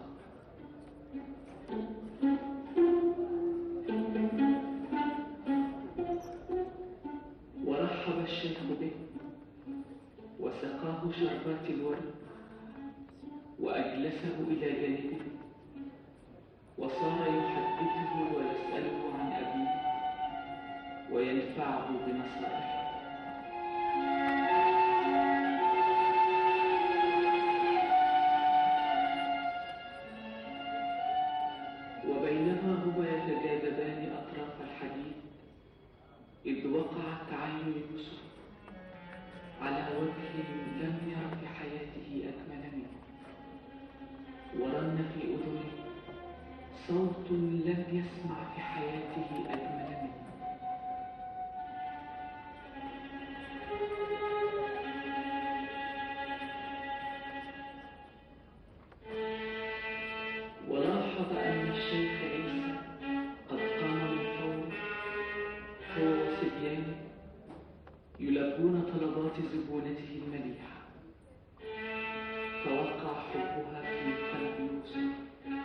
ورحب الشيخ به وسقاه شربات الورد وأجلسه إلى جانبه وصار يحدثه ويسأله عن أبيه وينفعه بنصائحه وبينما هما يتجاذبان أطراف الحديد إذ وقعت عين يوسف على وجه لم ير في حياته أجمل منه ورن في أذنه صوت لم يسمع في حياته أجمل منه ولاحظ أن الشيخ عيسى قد قام من فوره هو وصبيانه يلبون طلبات زبونته المليحة فوقع حبها في قلب يوسف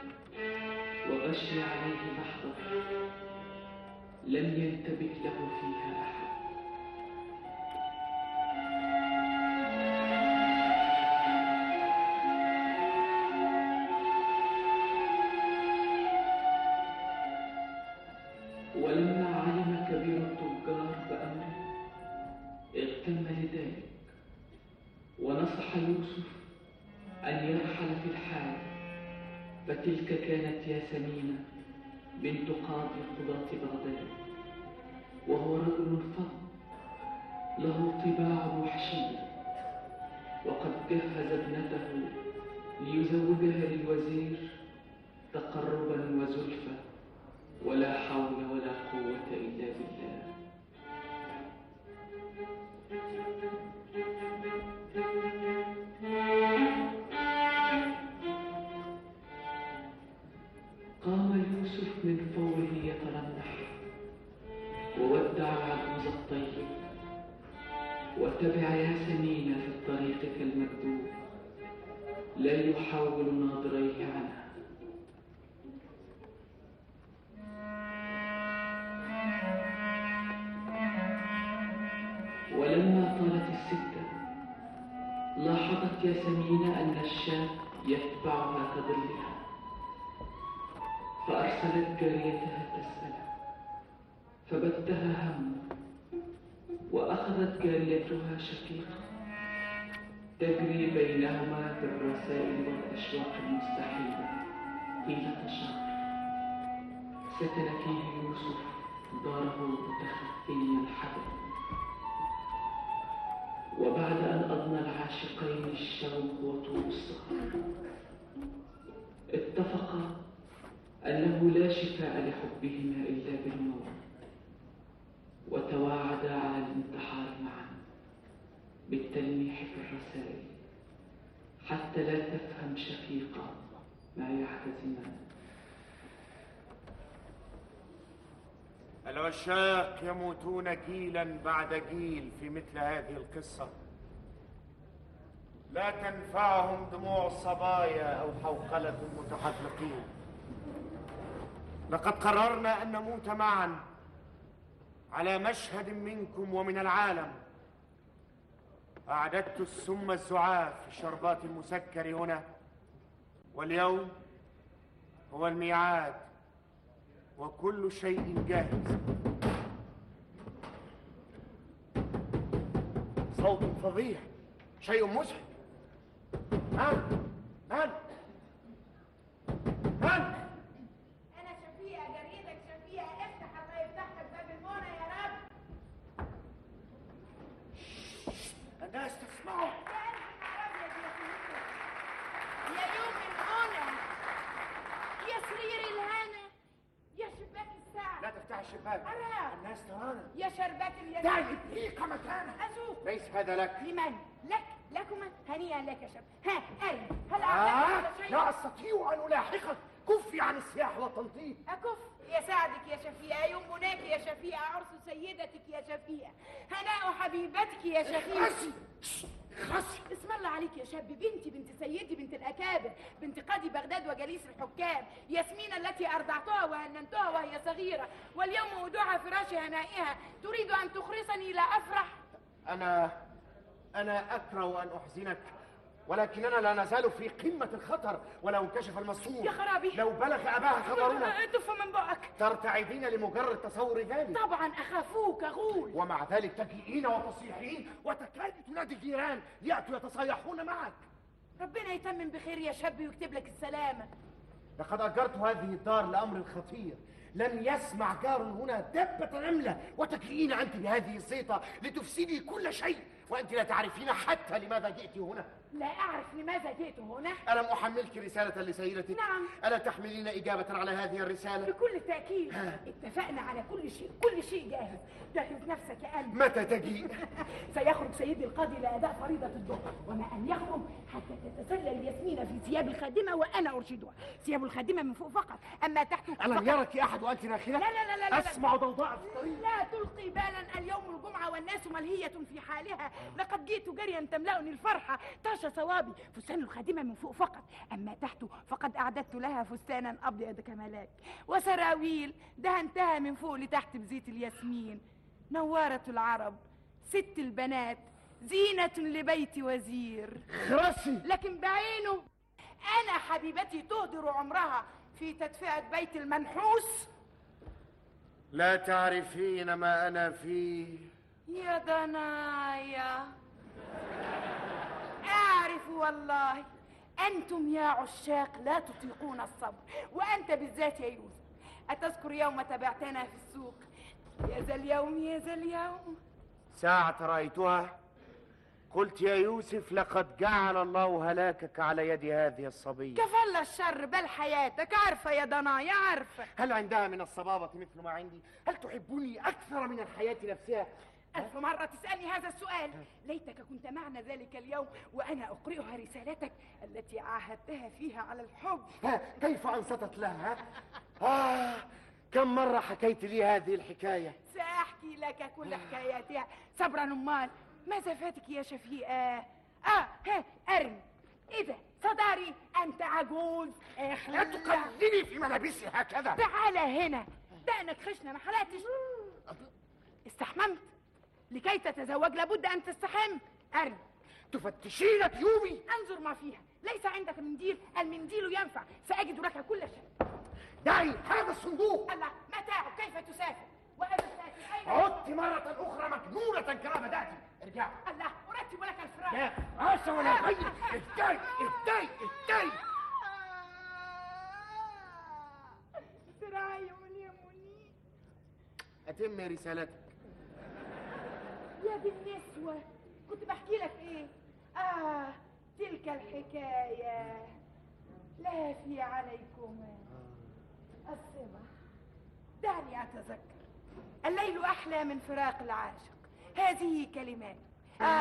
وغشي عليه لحظة لم ينتبه له فيها أحد ولما علم كبير التجار بأمره اغتم لذلك ونصح يوسف أن يرحل في الحال فتلك كانت ياسمين بنت قاضي قضاة بغداد وهو رجل فضل له طباع وحشية وقد جهز ابنته ليزوجها للوزير تقربا وزلفى ولا حول ولا قوة إلا بالله قام يوسف من فوره يترنح وودع العجوز الطيب وتبع ياسمين في الطريق كالمكتوب لا يحاول ناظريه عنها ولما طالت السكة لاحظت ياسمين أن الشاب يتبعها كظلها فأرسلت جاريتها تسأله فبتها هم وأخذت جاريتها شقيقة تجري بينهما في الرسائل والأشواق المستحيلة طيلة شهر سكن فيه يوسف داره متخفيا حذرا وبعد أن أضنى العاشقين الشوق وطول السهر اتفقا أنه لا شفاء لحبهما إلا بالموت وتواعدا على الانتحار معا بالتلميح في الرسائل حتى لا تفهم شفيقة ما يحتزمان العشاق يموتون جيلا بعد جيل في مثل هذه القصة لا تنفعهم دموع الصبايا أو حوقلة المتحلقين لقد قررنا أن نموت معا على مشهد منكم ومن العالم أعددت السم الزعاف في شربات المسكر هنا واليوم هو الميعاد وكل شيء جاهز صوت فظيع شيء مزعج من من من انا شفيقه جريتك شفيقه افتح الله يفتح لك باب المنى يا رب الناس تسمعوا يا يوم الهنا يا سرير الهنا يا شباك السعد لا تفتح الشباك أرى. الناس ترانا يا شربات الياسمين دعي ابليق مكانك أشوف ليس هذا لك لمن؟ لك لكما هنيئا لك يا شب ها أري هل آه أعطيت هذا شيء؟ لا أستطيع أن ألاحقك كفي عن السياح والتنطيط أكف يا سعدك يا شفيقة يوم بناك يا شفيقة عرس سيدتك يا شفيقة هناء حبيبتك يا شفيقة خسي خسي اسم الله عليك يا شاب بنتي بنت سيدي بنت الأكابر بنت قاضي بغداد وجليس الحكام ياسمين التي أرضعتها وهننتها وهي صغيرة واليوم ودوعها فراش هنائها تريد أن تخرصني لا أفرح أنا أنا أكره أن أحزنك ولكننا لا نزال في قمة الخطر ولو انكشف المسؤول يا خرابي لو بلغ أباها خبرنا تف من بقك ترتعدين لمجرد تصور ذلك طبعا أخافوك غول ومع ذلك تجيئين وتصيحين وتكاد تنادي الجيران ليأتوا يتصايحون معك ربنا يتمم بخير يا شاب ويكتب لك السلامة لقد أجرت هذه الدار لأمر خطير لم يسمع جار هنا دبة نملة وتجيئين أنت بهذه الزيطة لتفسدي كل شيء وأنت لا تعرفين حتى لماذا جئت هنا لا أعرف لماذا جئت هنا ألم أحملك رسالة لسيدتك؟ نعم. ألا تحملين إجابة على هذه الرسالة؟ بكل تأكيد اتفقنا على كل شيء كل شيء جاهز جهز نفسك يا قلبي متى تجيء؟ سيخرج سيدي القاضي لأداء فريضة الظهر وما أن يخرج حتى تتسلل ياسمين في ثياب الخادمة وأنا أرشدها ثياب الخادمة من فوق فقط أما تحت ألم فقط- يرك أحد وأنت داخلة؟ لا لا لا لا, لا. أسمع ضوضاء في الطريق لا تلقي بالا اليوم الجمعة والناس ملهية في حالها لقد جئت جريا تملأني الفرحة طاش صوابي فستان الخادمة من فوق فقط أما تحت فقد أعددت لها فستانا أبيض كملاك وسراويل دهنتها من فوق لتحت بزيت الياسمين نوارة العرب ست البنات زينة لبيت وزير خرسي لكن بعينه أنا حبيبتي تهدر عمرها في تدفئة بيت المنحوس لا تعرفين ما أنا فيه يا ضنايا أعرف والله أنتم يا عشاق لا تطيقون الصبر وأنت بالذات يا يوسف أتذكر يوم تبعتنا في السوق يا ذا اليوم يا ذا اليوم ساعة رأيتها قلت يا يوسف لقد جعل الله هلاكك على يد هذه الصبية كفل الشر بل حياتك عارفة يا ضنايا عارفة هل عندها من الصبابة مثل ما عندي؟ هل تحبني أكثر من الحياة نفسها؟ ألف مرة تسألني هذا السؤال ليتك كنت معنا ذلك اليوم وأنا أقرئها رسالتك التي عاهدتها فيها على الحب ها كيف أنصتت لها؟ آه كم مرة حكيت لي هذه الحكاية؟ سأحكي لك كل حكاياتها صبرا أمال ماذا فاتك يا شفيقة؟ آه ها أرن إذا صداري أنت عجوز لا تقلدني في ملابسي هكذا تعال هنا دقنك خشنة ما حلقتش استحممت لكي تتزوج لابد أن تستحم أرن تفتشين جيوبي انظر ما فيها ليس عندك منديل المنديل ينفع سأجد لك كل شيء دعي هذا الصندوق الله متاعك كيف تسافر وأنا سافر أين عدت مرة أخرى مجنونة كما بدأت ارجع الله أرتب لك الفراش لا عاش ولا غير اهدي اهدي اهدي سراي يمني أتم رسالتك يا دي النسوة كنت بحكي لك ايه اه تلك الحكاية لا في عليكما الصبح دعني اتذكر الليل أحلى من فراق العاشق هذه كلمات آه،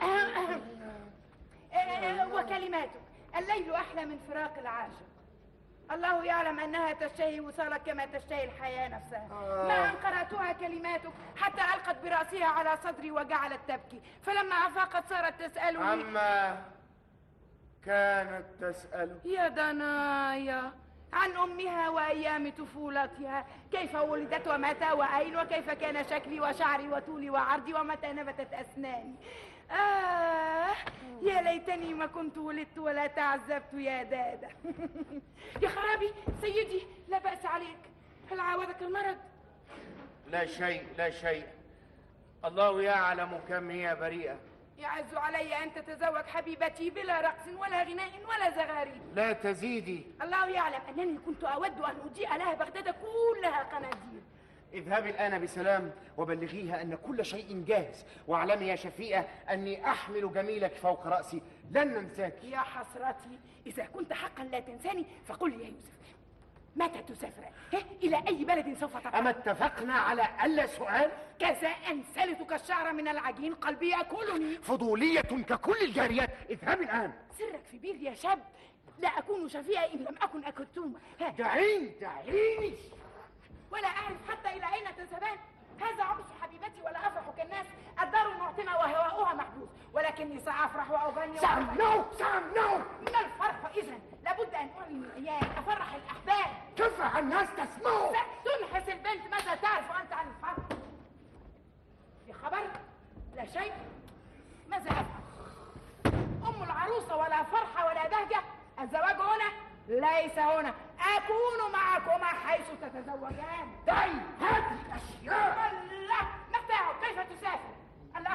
آه، وكلماتك الليل أحلى من فراق العاشق الله يعلم أنها تشتهي وصالك كما تشتهي الحياة نفسها آه. ما أن قرأتها كلماتك حتى ألقت برأسها على صدري وجعلت تبكي فلما أفاقت صارت تسألني عما كانت تسأل يا دنايا عن أمها وأيام طفولتها كيف ولدت ومتى وأين وكيف كان شكلي وشعري وطولي وعرضي ومتى نبتت أسناني آه يا ليتني ما كنت ولدت ولا تعذبت يا دادا يا خرابي سيدي لا بأس عليك هل عاودك المرض لا شيء لا شيء الله يعلم كم هي بريئة يعز علي أن تتزوج حبيبتي بلا رقص ولا غناء ولا زغاريد لا تزيدي الله يعلم أنني كنت أود أن أضيء لها بغداد كلها قناديل اذهبي الآن بسلام وبلغيها أن كل شيء جاهز واعلمي يا شفيقة أني أحمل جميلك فوق رأسي لن ننساك يا حسرتي إذا كنت حقا لا تنساني فقل لي يا يوسف متى تسافر؟ ها؟ إلى أي بلد سوف تذهب؟ أما اتفقنا على ألا سؤال؟ كذا أنسلتك الشعر من العجين قلبي يأكلني فضولية ككل الجاريات اذهبي الآن سرك في بير يا شاب لا أكون شفيئة إن لم أكن أكتومة ها. دعيني دعيني ولا أعرف حتى إلى أين تذهبان هذا عرس حبيبتي ولا أفرح كالناس الدار معتمة وهواؤها محبوس ولكني سأفرح وأغني سام وأفرح. نو سام نو ما الفرح إذا لابد أن أعلن العيال أفرح الأحباب تفرح الناس تسمعوا تنحس البنت ماذا تعرف أنت عن الفرح في خبر لا شيء ماذا أفعل أم العروسة ولا فرحة ولا بهجة الزواج هنا ليس هنا أكون معكما حيث تتزوجان دعي هذه الأشياء الله متاعك كيف تسافر الله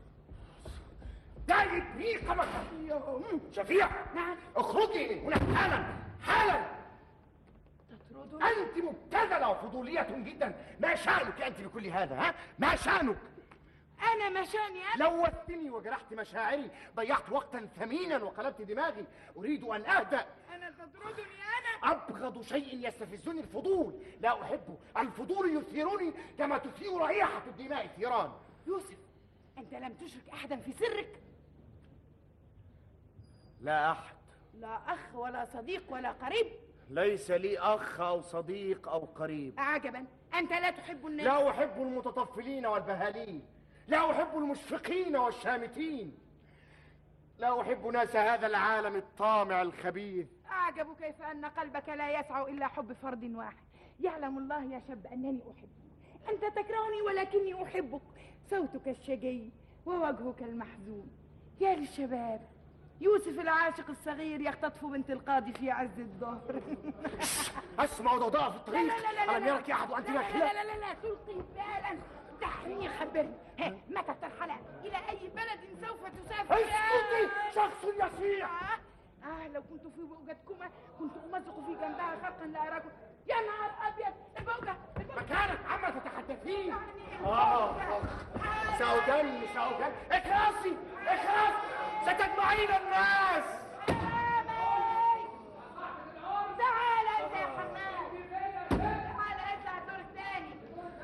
دعي ابنيك مكة شفيع نعم اخرجي من هنا حالا حالا تطردني أنت مبتذلة وفضولية جدا ما شأنك أنت بكل هذا ها ما شأنك أنا مشاني أنا لوثتني وجرحت مشاعري ضيعت وقتا ثمينا وقلبت دماغي أريد أن أهدأ أنا تطردني أنا أبغض شيء يستفزني الفضول لا أحبه الفضول يثيرني كما تثير رائحة الدماء الثيران يوسف أنت لم تشرك أحدا في سرك لا أحد لا أخ ولا صديق ولا قريب ليس لي أخ أو صديق أو قريب عجبا أنت لا تحب الناس لا أحب المتطفلين والبهالين لا أحب المشفقين والشامتين لا أحب ناس هذا العالم الطامع الخبيث أعجب كيف أن قلبك لا يسع إلا حب فرد واحد يعلم الله يا شاب أنني أحبك أنت تكرهني ولكني أحبك صوتك الشجي ووجهك المحزون يا للشباب يوسف العاشق الصغير يختطف بنت القاضي في عز الظهر أسمع ضوضاء في الطريق لا لا لا لا ألم يرك أحد وأنت لا لا داخلة لا لا لا لا تلقي بالا دعني خبرني ها متى ترحل إلى أي بلد سوف تسافر اسكتي شخص يسيع آه, آه لو كنت في بؤجتكما كنت أمزق في جنبها خلقا لا أراكم يا نهار أبيض البؤجة البؤجة مكانك عما تتحدثين آه سأدل سأدل اخرسي اخرسي ستجمعين الناس تعال انت يا حماد تعال اطلع الدور الثاني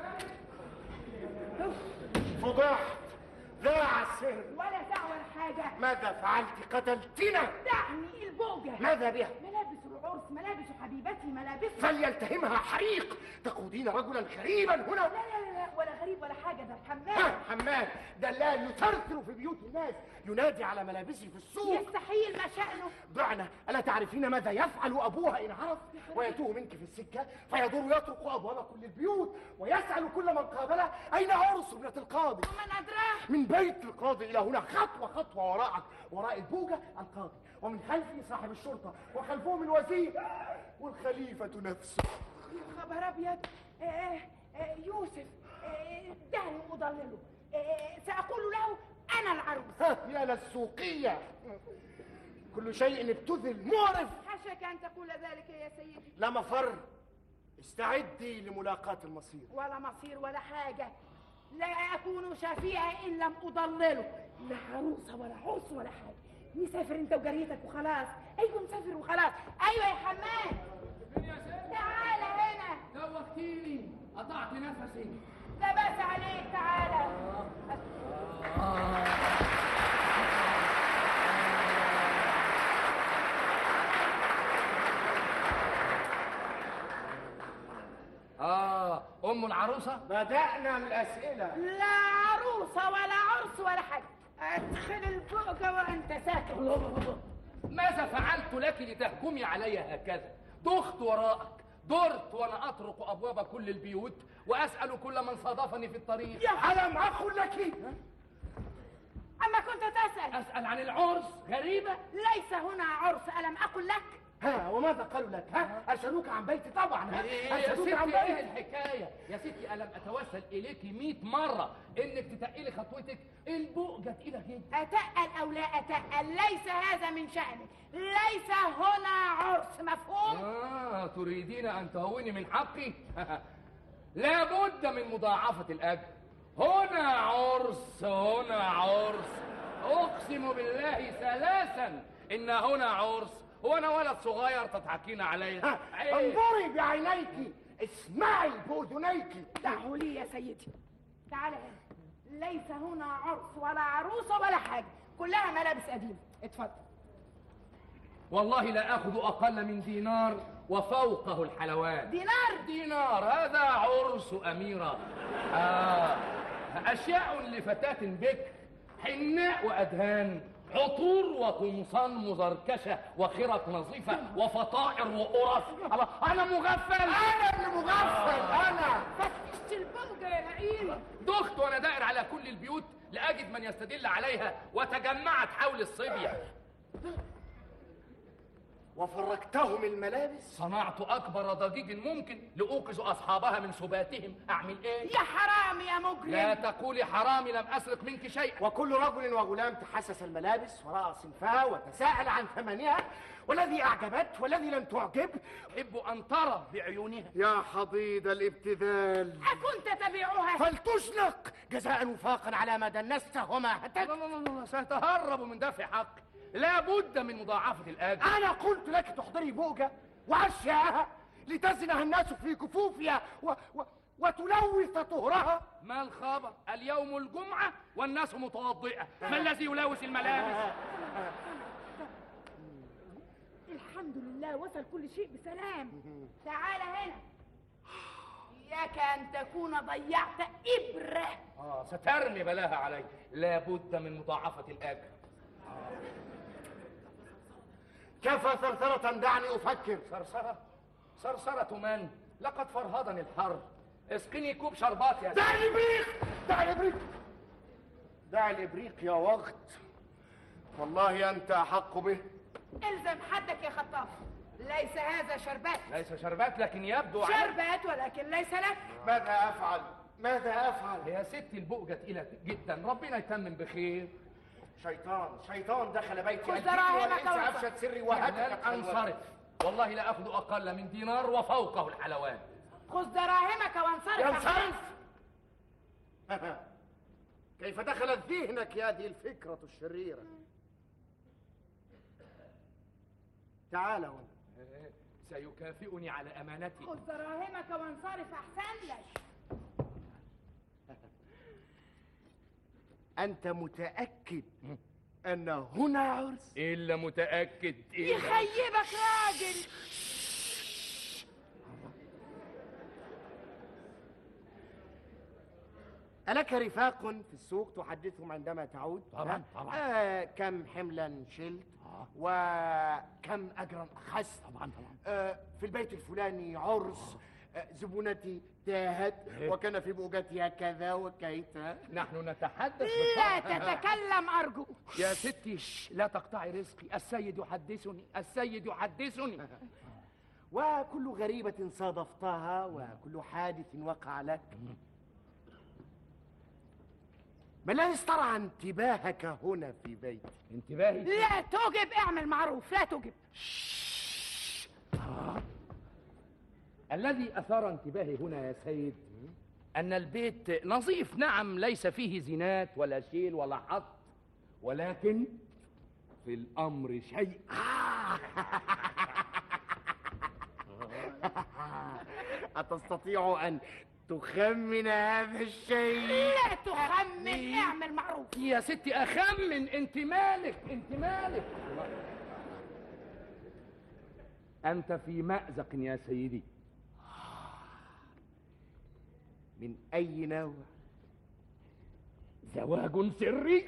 فضحت ذاع السر ولا دعوة حاجة ماذا فعلت قتلتنا دعني البوجة ماذا بها ملابس العرس ملابس حبيبتي ملابس فليلتهمها حريق تقودين رجلا غريبا هنا لا لا لا لا ولا غريب ولا حاجة ده الحمام ها، حماد دلال يثرثر في بيوت الناس ينادي على ملابسه في السوق يستحيل ما شأنه ضعنا ألا تعرفين ماذا يفعل أبوها إن عرف ويتوه منك في السكة فيدور يطرق أبواب كل البيوت ويسأل كل من قابله أين عرس ابنة القاضي ومن أدراه من بيت القاضي إلى هنا خطوة خطوة وراءك وراء البوجة القاضي ومن خلفه صاحب الشرطة وخلفهم الوزير والخليفة نفسه يا خبر أبيض آه، آه، يوسف آه، دعني أضلله آه، سأقول له أنا العروس ها يا للسوقية كل شيء ابتذل معرف حاشاك أن تقول ذلك يا سيدي لا مفر استعدي لملاقاة المصير ولا مصير ولا حاجة لا أكون شفيعة إن لم أضلله لا عروسة ولا عرس ولا حاجة نسافر أنت وجريتك وخلاص أيوة نسافر وخلاص أيوة يا حماد تعال هنا دوختيني قطعت نفسي لا بأس عليك تعالى اه ام العروسه بدأنا من الأسئلة لا عروسة ولا عرس ولا حاجة ادخل البؤجة وانت ساكت ماذا فعلت لك لتهجمي علي هكذا دخت وراءك درت وانا اطرق ابواب كل البيوت واسال كل من صادفني في الطريق يا ألم أقل لك أما كنت تسأل اسال عن العرس غريبه ليس هنا عرس ألم أقل لك ها وماذا قالوا لك ها أرسلوك عن بيتي طبعا ها إيه يا أرسلوك عن ستي ايه بيتي الحكايه يا ستي الم اتوسل اليك 100 مره انك تتقلي خطوتك البؤجه تقيله جدا أتقل أو لا أتقل ليس هذا من شأنك ليس هنا عرس مفهوم آه تريدين أن تهوني من حقي؟ لا بد من مضاعفة الأجر هنا عرس هنا عرس أقسم بالله ثلاثا إن هنا عرس هو أنا ولد صغير تضحكين علي ها، انظري بعينيك اسمعي بأذنيك دعوا لي يا سيدي تعال هنا ليس هنا عرس ولا عروسة ولا حاجة كلها ملابس قديمة اتفضل والله لا أخذ أقل من دينار وفوقه الحلوات دينار دينار هذا عرس أميرة آه أشياء لفتاة بكر حناء وأدهان عطور وقمصان مزركشة وخرق نظيفة وفطائر وقرف الله، أنا مغفل أنا اللي مغفل أنا فتشت البوجة يا لئيم دخت وأنا دائر على كل البيوت لأجد من يستدل عليها وتجمعت حول الصبية وفرقتهم الملابس صنعت أكبر ضجيج ممكن لأوقظ أصحابها من سباتهم أعمل إيه؟ يا حرام يا مجرم لا تقولي حرامي لم أسرق منك شيئا وكل رجل وغلام تحسس الملابس ورأى صنفها وتساءل عن ثمنها والذي أعجبت والذي لم تعجب أحب أن ترى بعيونها يا حضيض الابتذال أكنت تبيعها فلتشنق جزاء وفاقا على ما دنسته وما هتكت لا لا لا لا سأتهرب من دفع حقي لا بد من مضاعفة الأجر أنا قلت لك تحضري بوجة وعشاها لتزنها الناس في كفوفها و... و... وتلوث طهرها ما الخبر اليوم الجمعة والناس متوضئة ما الذي يلوث الملابس الحمد لله وصل كل شيء بسلام تعال هنا إياك أن تكون ضيعت إبرة آه سترمي بلاها علي لا بد من مضاعفة الأجر كفى ثرثرة دعني أفكر صرصرة صرصرة من لقد فرهدني الحر اسقني كوب شربات يا دع الإبريق دع الإبريق دع الإبريق يا وقت والله أنت أحق به الزم حدك يا خطاف ليس هذا شربات ليس شربات لكن يبدو على شربات ولكن ليس لك ماذا أفعل ماذا أفعل يا ستي البؤجة تقيلة جدا ربنا يتمم بخير شيطان شيطان دخل بيتي خذ الجن دراهمك والإنس وانصرف. أفشت سري يعني وهتك انصرف والله لا أخذ أقل من دينار وفوقه الحلوات خذ دراهمك وانصرف ينصرف كيف دخلت ذهنك هذه الفكرة الشريرة تعال هنا سيكافئني على أمانتي خذ دراهمك وانصرف أحسن لك أنت متأكد أن هنا عرس إلا متأكد إلا يخيبك راجل ألك رفاق في السوق تحدثهم عندما تعود؟ طبعاً، ها؟ طبعاً. آه كم حملا شلت؟ وكم أجرا أخذت؟ طبعا طبعا آه في البيت الفلاني عرس آه زبونتي تاهت إيه. وكان في بوجتها كذا وكيتا نحن نتحدث لا بالطبع. تتكلم أرجو يا ستي شش، لا تقطعي رزقي السيد يحدثني السيد يحدثني وكل غريبة صادفتها وكل حادث وقع لك ما الذي استرعى انتباهك هنا في بيتي؟ انتباهي لا تجب اعمل معروف لا تجب الذي أثار انتباهي هنا يا سيد أن البيت نظيف نعم ليس فيه زينات ولا شيل ولا حط ولكن في الأمر شيء أتستطيع أن تخمن هذا الشيء لا تخمن اعمل معروف يا ستي اخمن انت مالك انت مالك انت في مأزق يا سيدي من أي نوع زواج سري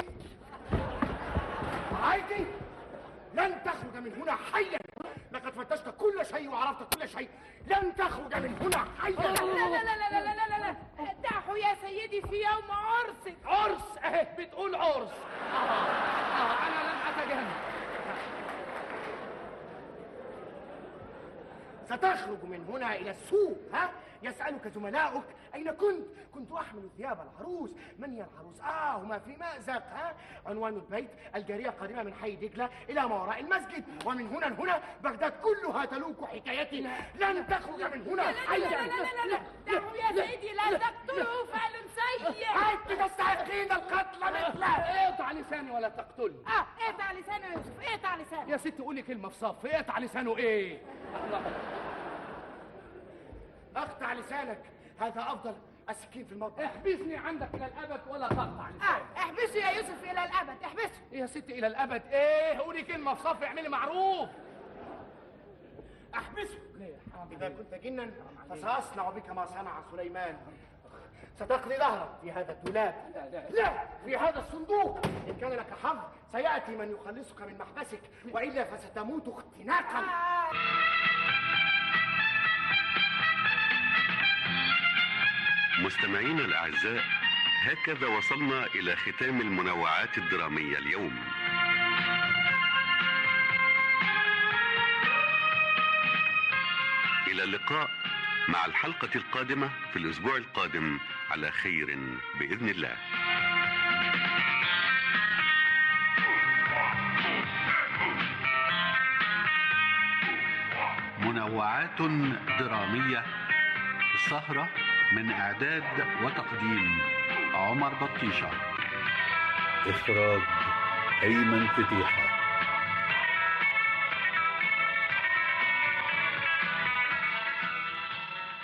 عايزي لن تخرج من هنا حيا لقد فتشت كل شيء وعرفت كل شيء لن تخرج من هنا حيا لا لا لا لا لا لا لا لا لا دعه يا سيدي في يوم عرسك عرس اهي بتقول عرس آه. آه. انا لم اتجنن ستخرج من هنا إلى السوق ها يسألك زملاؤك أين كنت؟ كنت أحمل ثياب العروس من هي العروس؟ آه هما في مأزق ها عنوان البيت الجارية قادمة من حي دجلة إلى ما وراء المسجد ومن هنا لهنا بغداد كلها تلوك حكايتي لن تخرج من هنا لا لا حيا لا لا لا لا دعه يا سيدي لا تقتله فعل سيء أنت تستحقين القتل مثله اقطع لساني ولا تقتلني اه اقطع لسانه يا يوسف اقطع لسانه يا ست قولي كلمه في صف اقطع لسانه ايه الله. أقطع لسانك هذا أفضل السكين في المطبخ احبسني عندك الى الابد ولا تقطع لساني اه احبسه يا يوسف الى الابد احبسه يا ست الى الابد ايه قولي كلمه في صف اعملي معروف أحبسه إذا كنت جنا فسأصنع بك ما صنع سليمان ستقضي ظهرك في هذا الدولاب لا في هذا الصندوق إن كان لك حظ سيأتي من يخلصك من محبسك وإلا فستموت اختناقا مستمعينا الأعزاء هكذا وصلنا إلى ختام المنوعات الدرامية اليوم إلى اللقاء مع الحلقة القادمة في الأسبوع القادم على خير بإذن الله منوعات درامية السهرة من إعداد وتقديم عمر بطيشة إخراج أيمن فتيحة